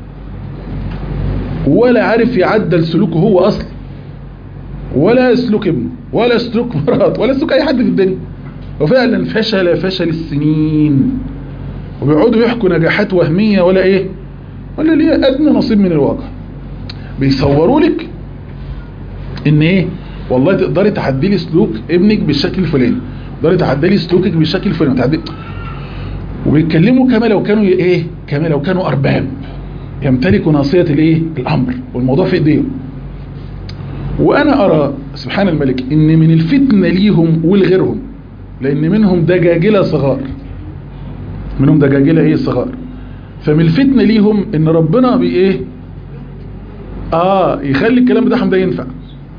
ولا عارف يعدل سلوكه هو اصلا ولا سلوك ابنه ولا سلوك مراته ولا سلوك اي حد في الدنيا وفعلا فشل فشل السنين وبيقعدوا يحكوا نجاحات وهمية ولا ايه ولا ليه ادنى نصيب من الواقع بيصوروا لك ان ايه والله تقدري تعدلي سلوك ابنك بالشكل الفلاني تقدري تعدلي سلوكك بالشكل الفلاني تعدلي وبيتكلموا كما لو كانوا ايه كما لو كانوا ارباب يمتلكوا ناصية الايه الامر والموضوع في ايديهم وانا ارى سبحان الملك ان من الفتنة ليهم ولغيرهم لان منهم دجاجلة صغار منهم دجاجلة ايه صغار فمن الفتنة ليهم ان ربنا بي ايه اه يخلي الكلام بتاعهم ده ينفع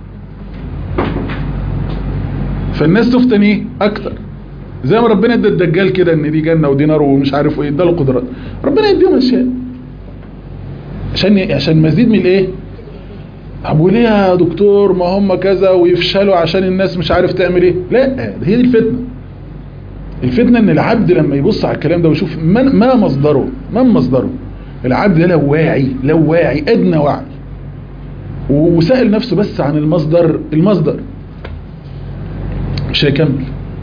فالناس تفتن ايه اكتر زي ما ربنا ادى الدجال كده ان دي جنة ودي نار ومش عارف ايه اداله قدرات ربنا يديهم اشياء عشان عشان مزيد من الايه طب وليه يا دكتور ما هم كذا ويفشلوا عشان الناس مش عارف تعمل ايه لا هي دي الفتنه الفتنه ان العبد لما يبص على الكلام ده ويشوف من ما مصدره ما مصدره العبد ده لو واعي لو واعي ادنى وعي وسأل نفسه بس عن المصدر المصدر مش هيكمل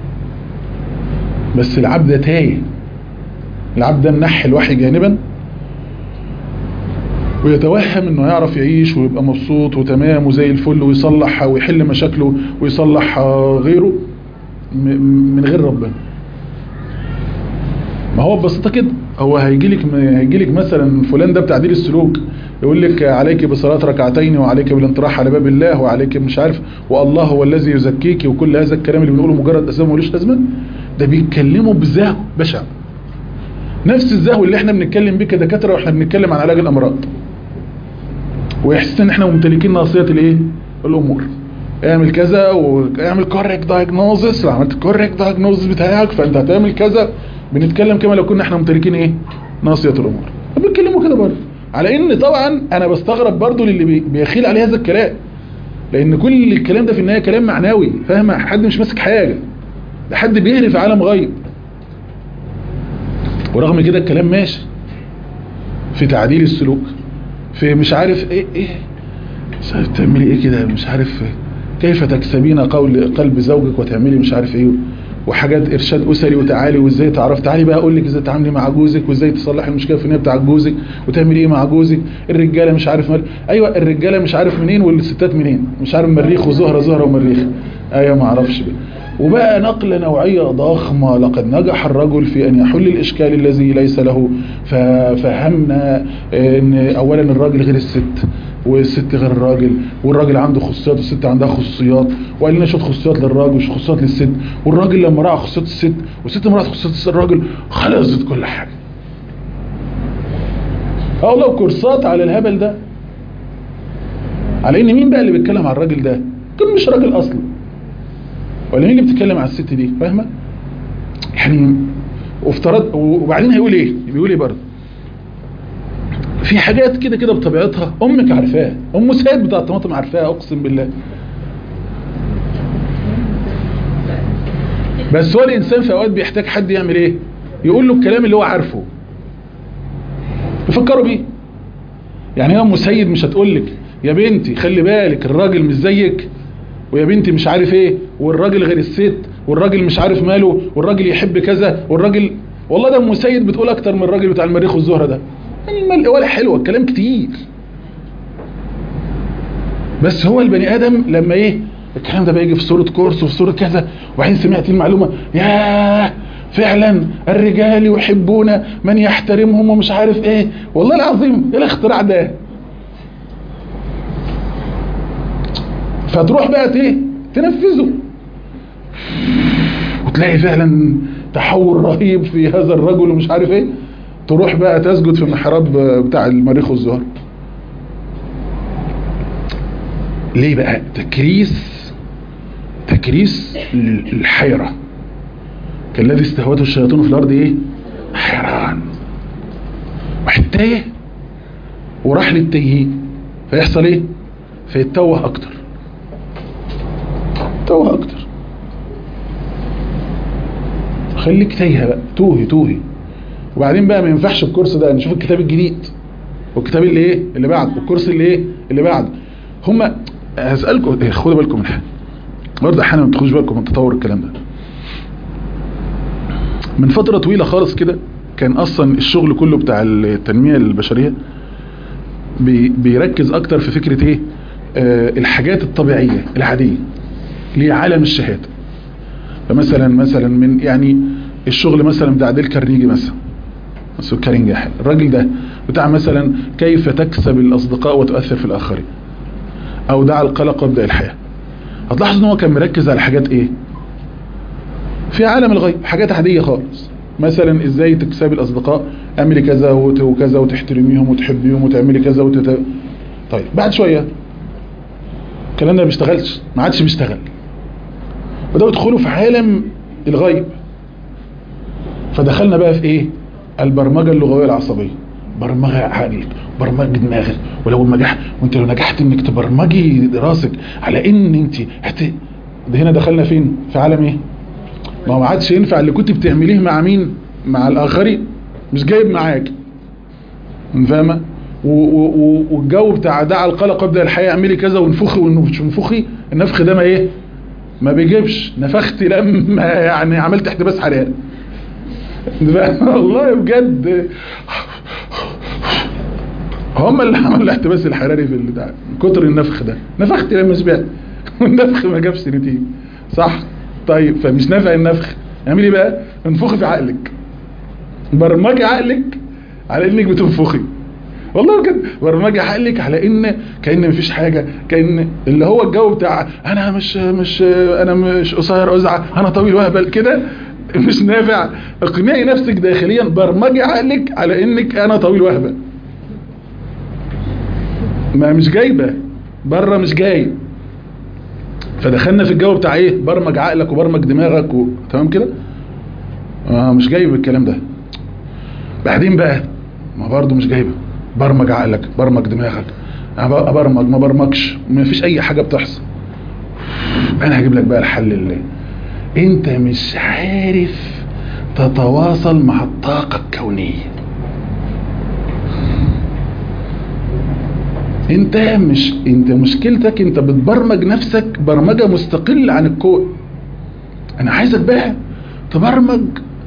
بس العبد ده تايه العبد ده منحي الوحي جانبا ويتوهم انه يعرف يعيش ويبقى مبسوط وتمام وزي الفل ويصلح ويحل مشاكله ويصلح غيره من غير ربنا ما هو ببساطه كده هو هيجي لك هيجي لك مثلا فلان ده بتعديل السلوك يقول لك عليك بصلاه ركعتين وعليك بالانطراح على باب الله وعليك مش عارف والله هو الذي يزكيك وكل هذا الكلام اللي بنقوله مجرد اسامه ملوش لازمه ده بيتكلموا بزهو بشع نفس الزهو اللي احنا بنتكلم بيه كدكاتره واحنا بنتكلم عن علاج الامراض ويحس ان احنا ممتلكين ناصيه الايه الامور اعمل كذا واعمل كوريك دايجنوزس لو عملت كوريك دايجنوزس بتاعك فانت هتعمل كذا بنتكلم كما لو كنا احنا ممتلكين ايه ناصيه الامور بنتكلموا كده برضه على ان طبعا انا بستغرب برضه للي بيخيل عليه هذا الكلام لان كل الكلام ده في النهايه كلام معنوي فاهم حد مش ماسك حاجه ده حد بيهري في عالم غيب ورغم كده الكلام ماشي في تعديل السلوك في مش عارف ايه ايه مش عارف تعملي ايه كده مش عارف كيف تكسبين قول قلب زوجك وتعملي مش عارف ايه وحاجات ارشاد اسري وتعالي وازاي تعرف تعالي بقى اقول لك ازاي تعاملي مع جوزك وازاي تصلحي المشكله الفنيه بتاع جوزك وتعملي ايه مع جوزك الرجاله مش عارف مال. ايوه الرجاله مش عارف منين والستات منين مش عارف مريخ وزهره زهره ومريخ ايوه ما اعرفش بقى وبقى نقلة نوعية ضخمة لقد نجح الرجل في أن يحل الإشكال الذي ليس له ففهمنا أن أولا الراجل غير الست والست غير الراجل والراجل عنده خصوصيات والست عندها خصوصيات وقال لنا شويه خصوصيات للراجل وشويه خصوصيات للست والراجل لما راح خصوصيات الست والست لما راحت خصوصيات الراجل خلصت كل حاجه اه لو كورسات على الهبل ده على ان مين بقى اللي بيتكلم على الراجل ده كان مش راجل اصلا ولا مين اللي بتتكلم على الست دي فاهمه يعني وافترض وبعدين هيقول ايه بيقول ايه برضه في حاجات كده كده بطبيعتها امك عارفاها ام سيد بتاع الطماطم عارفاها اقسم بالله بس هو الانسان في اوقات بيحتاج حد يعمل ايه يقول له الكلام اللي هو عارفه يفكروا بيه يعني هي ام سيد مش هتقول لك يا بنتي خلي بالك الراجل مش زيك ويا بنتي مش عارف ايه والراجل غير الست والراجل مش عارف ماله والراجل يحب كذا والراجل والله ده ام سيد بتقول اكتر من الراجل بتاع المريخ والزهره ده المل ولا حلوه الكلام كتير بس هو البني ادم لما ايه الكلام ده بيجي في صوره كورس وفي صوره كذا وبعدين سمعت المعلومه ياه فعلا الرجال يحبون من يحترمهم ومش عارف ايه والله العظيم ايه الاختراع ده فتروح بقى ايه تنفذه وتلاقي فعلا تحول رهيب في هذا الرجل ومش عارف ايه تروح بقى تسجد في المحراب بتاع المريخ والزهر ليه بقى تكريس تكريس الحيرة كالذي استهوته الشياطين في الارض ايه حيران واحد تايه وراح للتيه فيحصل ايه فيتوه اكتر توه اكتر خليك تايهه بقى توهي توهي وبعدين بقى ما ينفعش الكورس ده نشوف الكتاب الجديد والكتاب اللي ايه اللي بعده والكورس اللي ايه اللي بعده هم هسالكم خدوا بالكم من حاجه برضه احيانا ما تاخدوش بالكم من تطور الكلام ده من فتره طويله خالص كده كان اصلا الشغل كله بتاع التنميه البشريه بي بيركز اكتر في فكره ايه آه الحاجات الطبيعيه العاديه لعالم الشهاده فمثلا مثلا من يعني الشغل مثلا بتاع ديل كارنيجي مثلا مسؤول كارنيجي الراجل ده بتاع مثلا كيف تكسب الاصدقاء وتؤثر في الاخرين او دع القلق وابدا الحياه هتلاحظ ان هو كان مركز على حاجات ايه في عالم الغيب حاجات عاديه خالص مثلا ازاي تكسبي الاصدقاء اعملي كذا وكذا وتحترميهم وتحبيهم وتعملي كذا وتت... طيب بعد شويه الكلام ده ما بيشتغلش ما عادش بيشتغل بدأوا يدخلوا في عالم الغيب فدخلنا بقى في ايه البرمجة اللغوية العصبية برمجة عقلك برمجة دماغك ولو نجحت وانت لو نجحت انك تبرمجي راسك على ان انت هت ده هنا دخلنا فين في عالم ايه ما هو ما عادش ينفع اللي كنت بتعمليه مع مين مع الاخرين مش جايب معاك فاهمه والجو بتاع دع القلق قبل الحياه اعملي كذا وانفخي وانفخي النفخ ده ما ايه ما بيجيبش نفخت لما يعني عملت احتباس حراري والله بجد هم اللي عملوا الاحتباس الحراري في البتاع كتر النفخ ده نفخت لما شبعت والنفخ ما جابش نتيجه صح طيب فمش نافع النفخ اعملي بقى انفخي في عقلك برمجي عقلك على انك بتنفخي والله بجد برمجي عقلك على ان كان مفيش حاجه كان اللي هو الجو بتاع انا مش مش انا مش قصير ازعه انا طويل وهبل كده مش نافع اقنعي نفسك داخليا برمجي عقلك على انك انا طويل وهبل ما مش جايبه بره مش جاي فدخلنا في الجو بتاع ايه برمج عقلك وبرمج دماغك و... تمام كده اه مش جايب الكلام ده بعدين بقى ما برضه مش جايبه برمج عقلك برمج دماغك ابرمج ما برمجش ما فيش اي حاجه بتحصل انا هجيب لك بقى الحل اللي انت مش عارف تتواصل مع الطاقه الكونيه انت مش انت مشكلتك انت بتبرمج نفسك برمجه مستقله عن الكون انا عايزك بقى تبرمج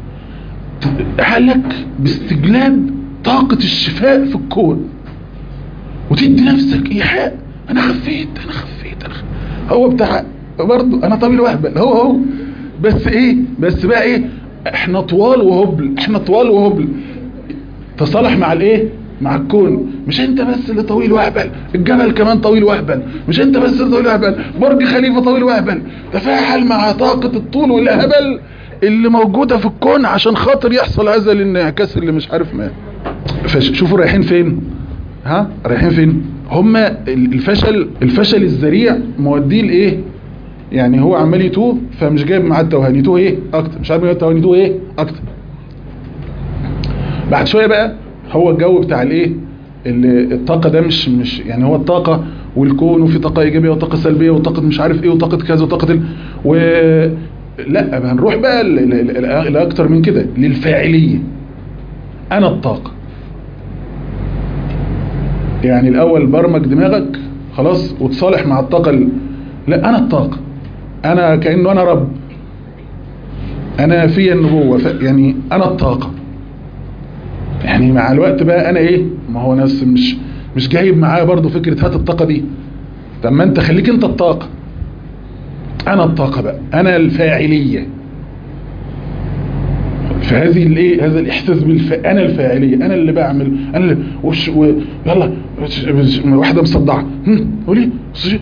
عقلك باستجلاب طاقة الشفاء في الكون وتدي نفسك ايحاء انا خفيت انا خفيت أنا خفيت. هو بتاع برضه انا طويل وهبل هو هو بس ايه بس بقى ايه احنا طوال وهبل احنا طوال وهبل تصالح مع الايه مع الكون مش انت بس اللي طويل وهبل الجبل كمان طويل وهبل مش انت بس اللي طويل وهبل برج خليفة طويل وهبل تفاعل مع طاقة الطول والهبل اللي موجودة في الكون عشان خاطر يحصل هذا الانعكاس اللي مش عارف ما شوفوا رايحين فين ها رايحين فين هما الفشل الفشل الذريع موديه لايه يعني هو عمال يتوه فمش جايب معاه التوهان يتوه ايه اكتر مش عارف يتوه التوهان يتوه ايه اكتر بعد شويه بقى هو الجو بتاع الايه ال- الطاقة ده مش مش يعني هو الطاقة والكون وفي طاقة إيجابية وطاقة سلبية وطاقة مش عارف إيه وطاقة كذا وطاقة ال... و لا هنروح بقى ل- ل- ل- لأكتر من كده للفاعلية أنا الطاقة يعني الأول برمج دماغك خلاص وتصالح مع الطاقة ال... لا أنا الطاقة أنا كأنه أنا رب أنا في النبوة ف... يعني أنا الطاقة يعني مع الوقت بقى أنا إيه ما هو ناس مش مش جايب معايا برضو فكرة هات الطاقة دي طب ما أنت خليك أنت الطاقة أنا الطاقة بقى أنا الفاعلية فهذه الايه هذا الاحساس بالف... انا الفاعليه انا اللي بعمل انا اللي وش و... يلا وش- وش- واحده مصدعه هم، قولي صي-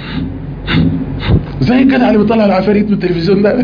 زي الجدع اللي بيطلع العفاريت من التلفزيون ده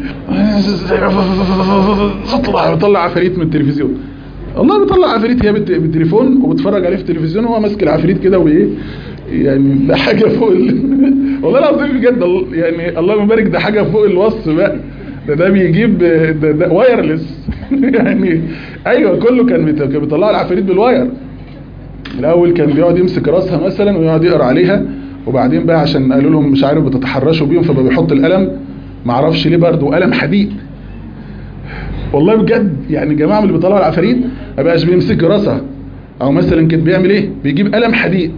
اطلع بيطلع عفاريت من التلفزيون والله بيطلع عفاريت هي بالت- بالتليفون وبتفرج عليه في التلفزيون وهو ماسك العفاريت كده وايه يعني ده حاجه فوق ال... والله العظيم بجد ال- يعني الله يبارك ده حاجه فوق الوصف بقى ده ده بيجيب ده, ده وايرلس يعني ايوه كله كان بيت- كان بيطلع العفاريت بالواير الاول كان بيقعد يمسك راسها مثلا ويقعد يقرا عليها وبعدين بقى عشان قالوا لهم مش عارف بتتحرشوا بيهم فبقى بيحط القلم ما اعرفش ليه برضه قلم حديد والله بجد يعني الجماعه اللي بيطلعوا العفاريت ما بقاش بيمسك راسها او مثلا كان بيعمل ايه بيجيب قلم حديد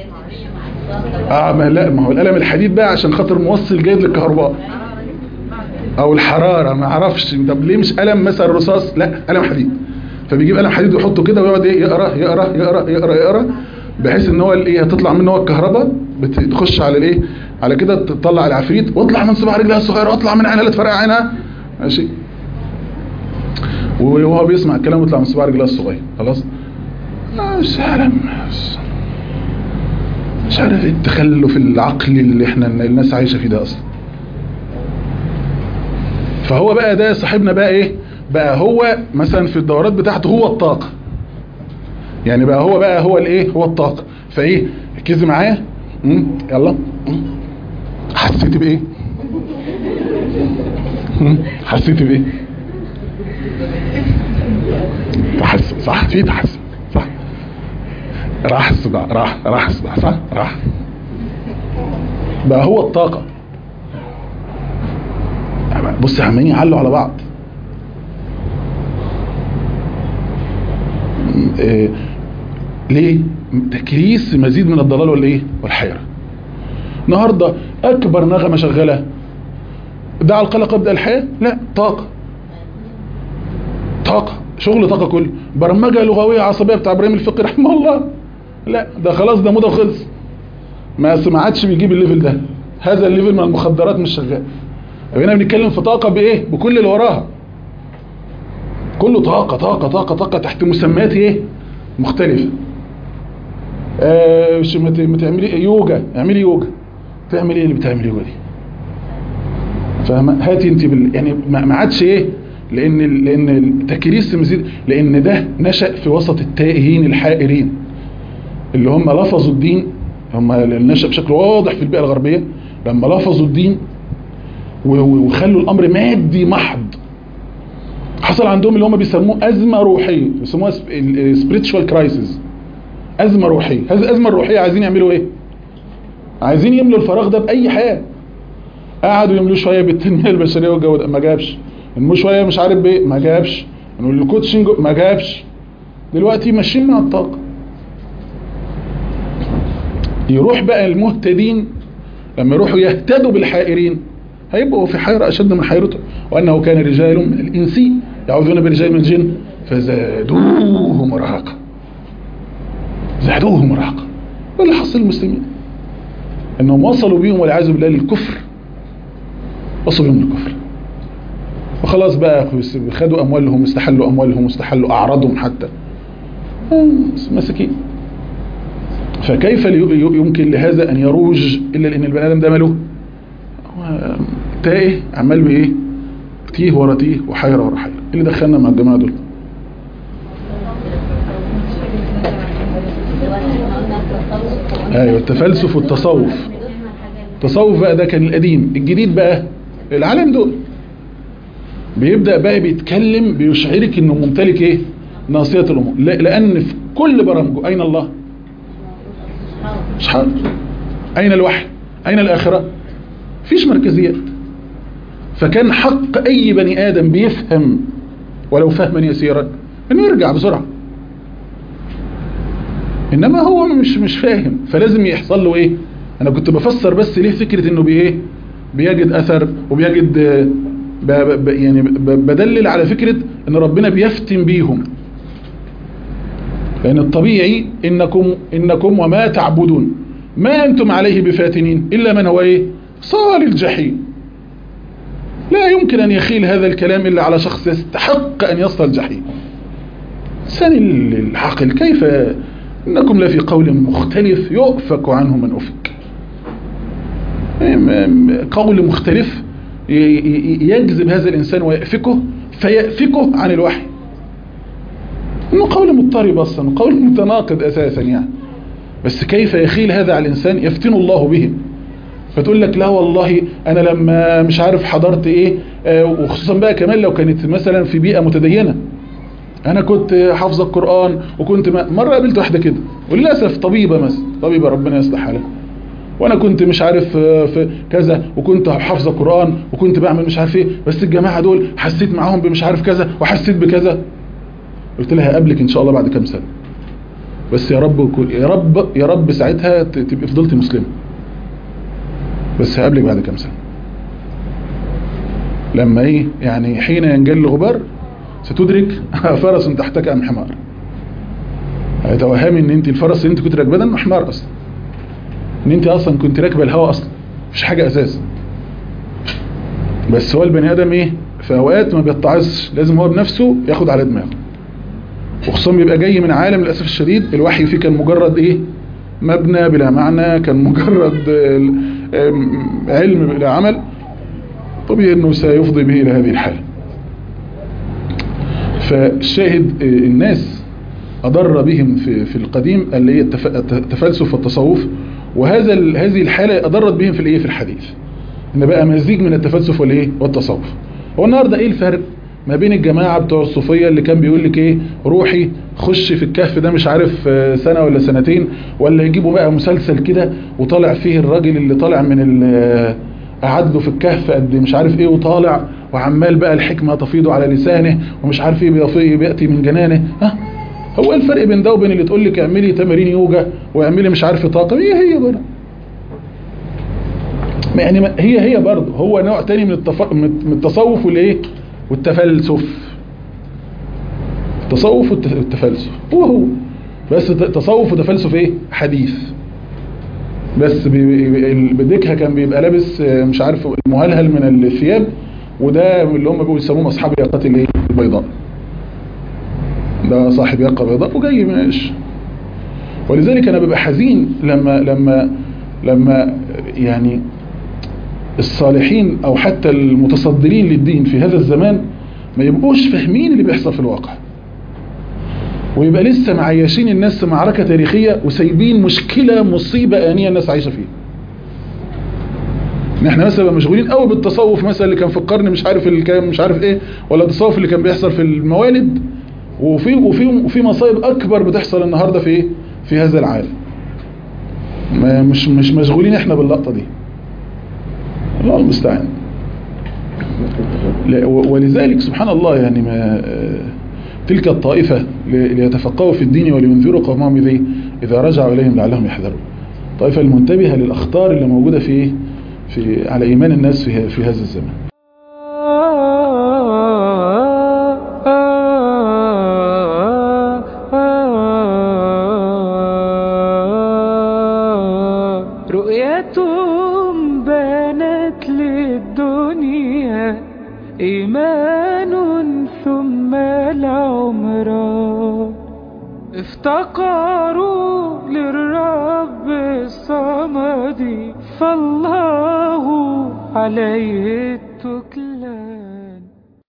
اه ما لا ما هو القلم الحديد بقى عشان خاطر موصل جيد للكهرباء او الحراره ما اعرفش طب ليه مش قلم مثلا رصاص لا قلم حديد فبيجيب قلم حديد ويحطه كده ويقعد ايه يقرا يقرا يقرا يقرا يقرا بحيث ان هو الايه هتطلع منه هو الكهرباء بتخش على الايه على كده تطلع العفريت واطلع من صباع رجلها الصغيره واطلع من عينها اللي تفرقع عينها ماشي وهو بيسمع الكلام ويطلع من صباع رجلها الصغير خلاص مش عارف مش عارف ايه التخلف العقلي اللي احنا الناس عايشه فيه ده اصلا فهو بقى ده صاحبنا بقى ايه بقى هو مثلا في الدورات بتاعته هو الطاقة يعني بقى هو بقى هو الايه هو الطاقة فايه ركزي معايا مم، يلا مم. حسيتي بايه مم، حسيتي بايه تحسن صح في تحسن صح راح الصداع راح راح الصداع صح راح بقى هو الطاقة بص عمالين يعلوا على بعض إيه ليه تكريس مزيد من الضلال والايه والحيره النهارده اكبر نغمه شغاله دع القلق ابدا الحياه لا طاقه طاقه شغل طاقه كله برمجه لغويه عصبيه بتاع ابراهيم الفقي رحمه الله لا ده خلاص ده موضه خلص ما ما عادش بيجيب الليفل ده هذا الليفل من المخدرات مش شغال هنا بنتكلم في طاقه بايه بكل اللي وراها كله طاقه طاقه طاقه طاقه تحت مسميات ايه مختلفه آه مش ما ت- ما تعملي يوجا اعملي يوجا تعملي ايه اللي بتعمل يوجا دي فاهمه هاتي انت بال... يعني ما ما عادش ايه لان ال- لان التكريس مزيد لان ده نشأ في وسط التائهين الحائرين اللي هم لفظوا الدين هم اللي نشأ بشكل واضح في البيئة الغربية لما لفظوا الدين و- و- وخلوا الامر مادي محض حصل عندهم اللي هم بيسموه ازمه روحيه بيسموها سبiritual كرايسيس ازمه روحيه هذه الازمه الروحيه عايزين يعملوا ايه عايزين يملوا الفراغ ده باي حاجه قعدوا يملوا شويه بالتنميه البشريه والجو ده ما جابش يملوا شويه مش عارف بايه ما جابش نقول الكوتشنج ما جابش دلوقتي ماشيين مع الطاقه يروح بقى المهتدين لما يروحوا يهتدوا بالحائرين هيبقوا في حيرة أشد من حيرته وأنه كان رجال من الإنس يعوذون برجال من الجن فزادوهم رهقا زادوهم رهقا واللي حصل المسلمين أنهم وصلوا بيهم والعياذ بالله للكفر وصلوا بيهم للكفر وخلاص بقى خدوا أموالهم استحلوا أموالهم واستحلوا أعراضهم حتى مساكين فكيف يمكن لهذا أن يروج إلا لأن البني آدم ده ماله تائه عمال بايه تيه ورا تيه وحيرة ورا حيرة اللي دخلنا مع الجماعة دول ايوه التفلسف والتصوف التصوف بقى ده كان القديم الجديد بقى العالم دول بيبدأ بقى بيتكلم بيشعرك انه ممتلك ايه ناصية الامور لان في كل برامجه أين الله مش حاضر أين الوحي أين الآخرة فيش مركزيات فكان حق أي بني آدم بيفهم ولو فهما يسيرا انه يرجع بسرعة انما هو مش مش فاهم فلازم يحصل له ايه انا كنت بفسر بس ليه فكرة انه بايه بيجد اثر وبيجد ب ب يعني ب بدلل على فكرة ان ربنا بيفتن بيهم لان الطبيعي انكم انكم وما تعبدون ما انتم عليه بفاتنين الا من هو ايه صال الجحيم لا يمكن ان يخيل هذا الكلام الا على شخص يستحق ان يصل الجحيم سن العقل كيف انكم لفي قول مختلف يؤفك عنه من افك قول مختلف يجذب هذا الانسان ويأفكه فيأفكه عن الوحي انه قول مضطرب اصلا قول متناقض اساسا يعني بس كيف يخيل هذا على الانسان يفتن الله به فتقول لك لا والله انا لما مش عارف حضرت ايه آه وخصوصا بقى كمان لو كانت مثلا في بيئة متدينة انا كنت حافظ القرآن وكنت مرة قابلت واحدة كده وللأسف طبيبة مثلا طبيبة ربنا يصلح حالها وانا كنت مش عارف في كذا وكنت حافظ القرآن وكنت بعمل مش عارف ايه بس الجماعة دول حسيت معاهم بمش عارف كذا وحسيت بكذا قلت لها قبلك ان شاء الله بعد كام سنة بس يا رب يا رب يا رب ساعتها تبقى فضلتي مسلمه بس هقابلك بعد كام سنة لما ايه يعني حين ينجل الغبار ستدرك فرس تحتك ام حمار هتوهمي ان انت الفرس اللي انت كنت راكبه ده انه حمار اصلا ان انت اصلا كنت راكبه الهواء اصلا مفيش حاجة اساسا بس هو البني ادم ايه في اوقات ما بيتعظش لازم هو بنفسه ياخد على دماغه وخصوصا بيبقى جاي من عالم للاسف الشديد الوحي فيه كان مجرد ايه مبنى بلا معنى كان مجرد علم بلا عمل طبيعي انه سيفضي به الى هذه الحالة فالشاهد الناس اضر بهم في, في القديم اللي هي التفلسف والتصوف وهذا هذه الحالة اضرت بهم في الايه في الحديث ان بقى مزيج من التفلسف والايه والتصوف هو النهارده ايه الفرق ما بين الجماعة بتوع الصوفية اللي كان بيقول لك ايه روحي خش في الكهف ده مش عارف سنة ولا سنتين ولا يجيبوا بقى مسلسل كده وطالع فيه الراجل اللي طالع من قعد له في الكهف قد مش عارف ايه وطالع وعمال بقى الحكمة تفيض على لسانه ومش عارف ايه بيأتي من جنانه ها هو ايه الفرق بين ده وبين اللي تقول لك اعملي تمارين يوجا واعملي مش عارف طاقة هي هي برضه يعني هي هي برضه هو نوع تاني من, التف... من التصوف والايه والتفلسف التصوف والتفلسف هو هو بس تصوف وتفلسف ايه حديث بس بديكها كان بيبقى لابس مش عارف المهلهل من الثياب وده اللي هم بيسموهم اصحاب الياقات الايه البيضاء ده صاحب ياقه بيضاء وجاي ماشي ولذلك انا ببقى حزين لما لما لما يعني الصالحين او حتى المتصدرين للدين في هذا الزمان ما يبقوش فاهمين اللي بيحصل في الواقع ويبقى لسه معيشين الناس في معركة تاريخية وسايبين مشكلة مصيبة آنية الناس عايشة فيها ان احنا مثلا مشغولين قوي بالتصوف مثلا اللي كان في القرن مش عارف اللي كان مش عارف ايه ولا التصوف اللي كان بيحصل في الموالد وفي وفي وفي مصايب اكبر بتحصل النهارده في ايه في هذا العالم مش مش مشغولين احنا باللقطة دي الله المستعان ولذلك سبحان الله يعني ما تلك الطائفة ليتفقهوا في الدين ولينذروا قومهم إذا إذا رجعوا إليهم لعلهم يحذرون الطائفة المنتبهة للأخطار اللي موجودة في في على إيمان الناس في في هذا الزمان رؤيتهم بانت للدنيا إيمان ثم العمران افتقروا للرب الصمد فالله عليه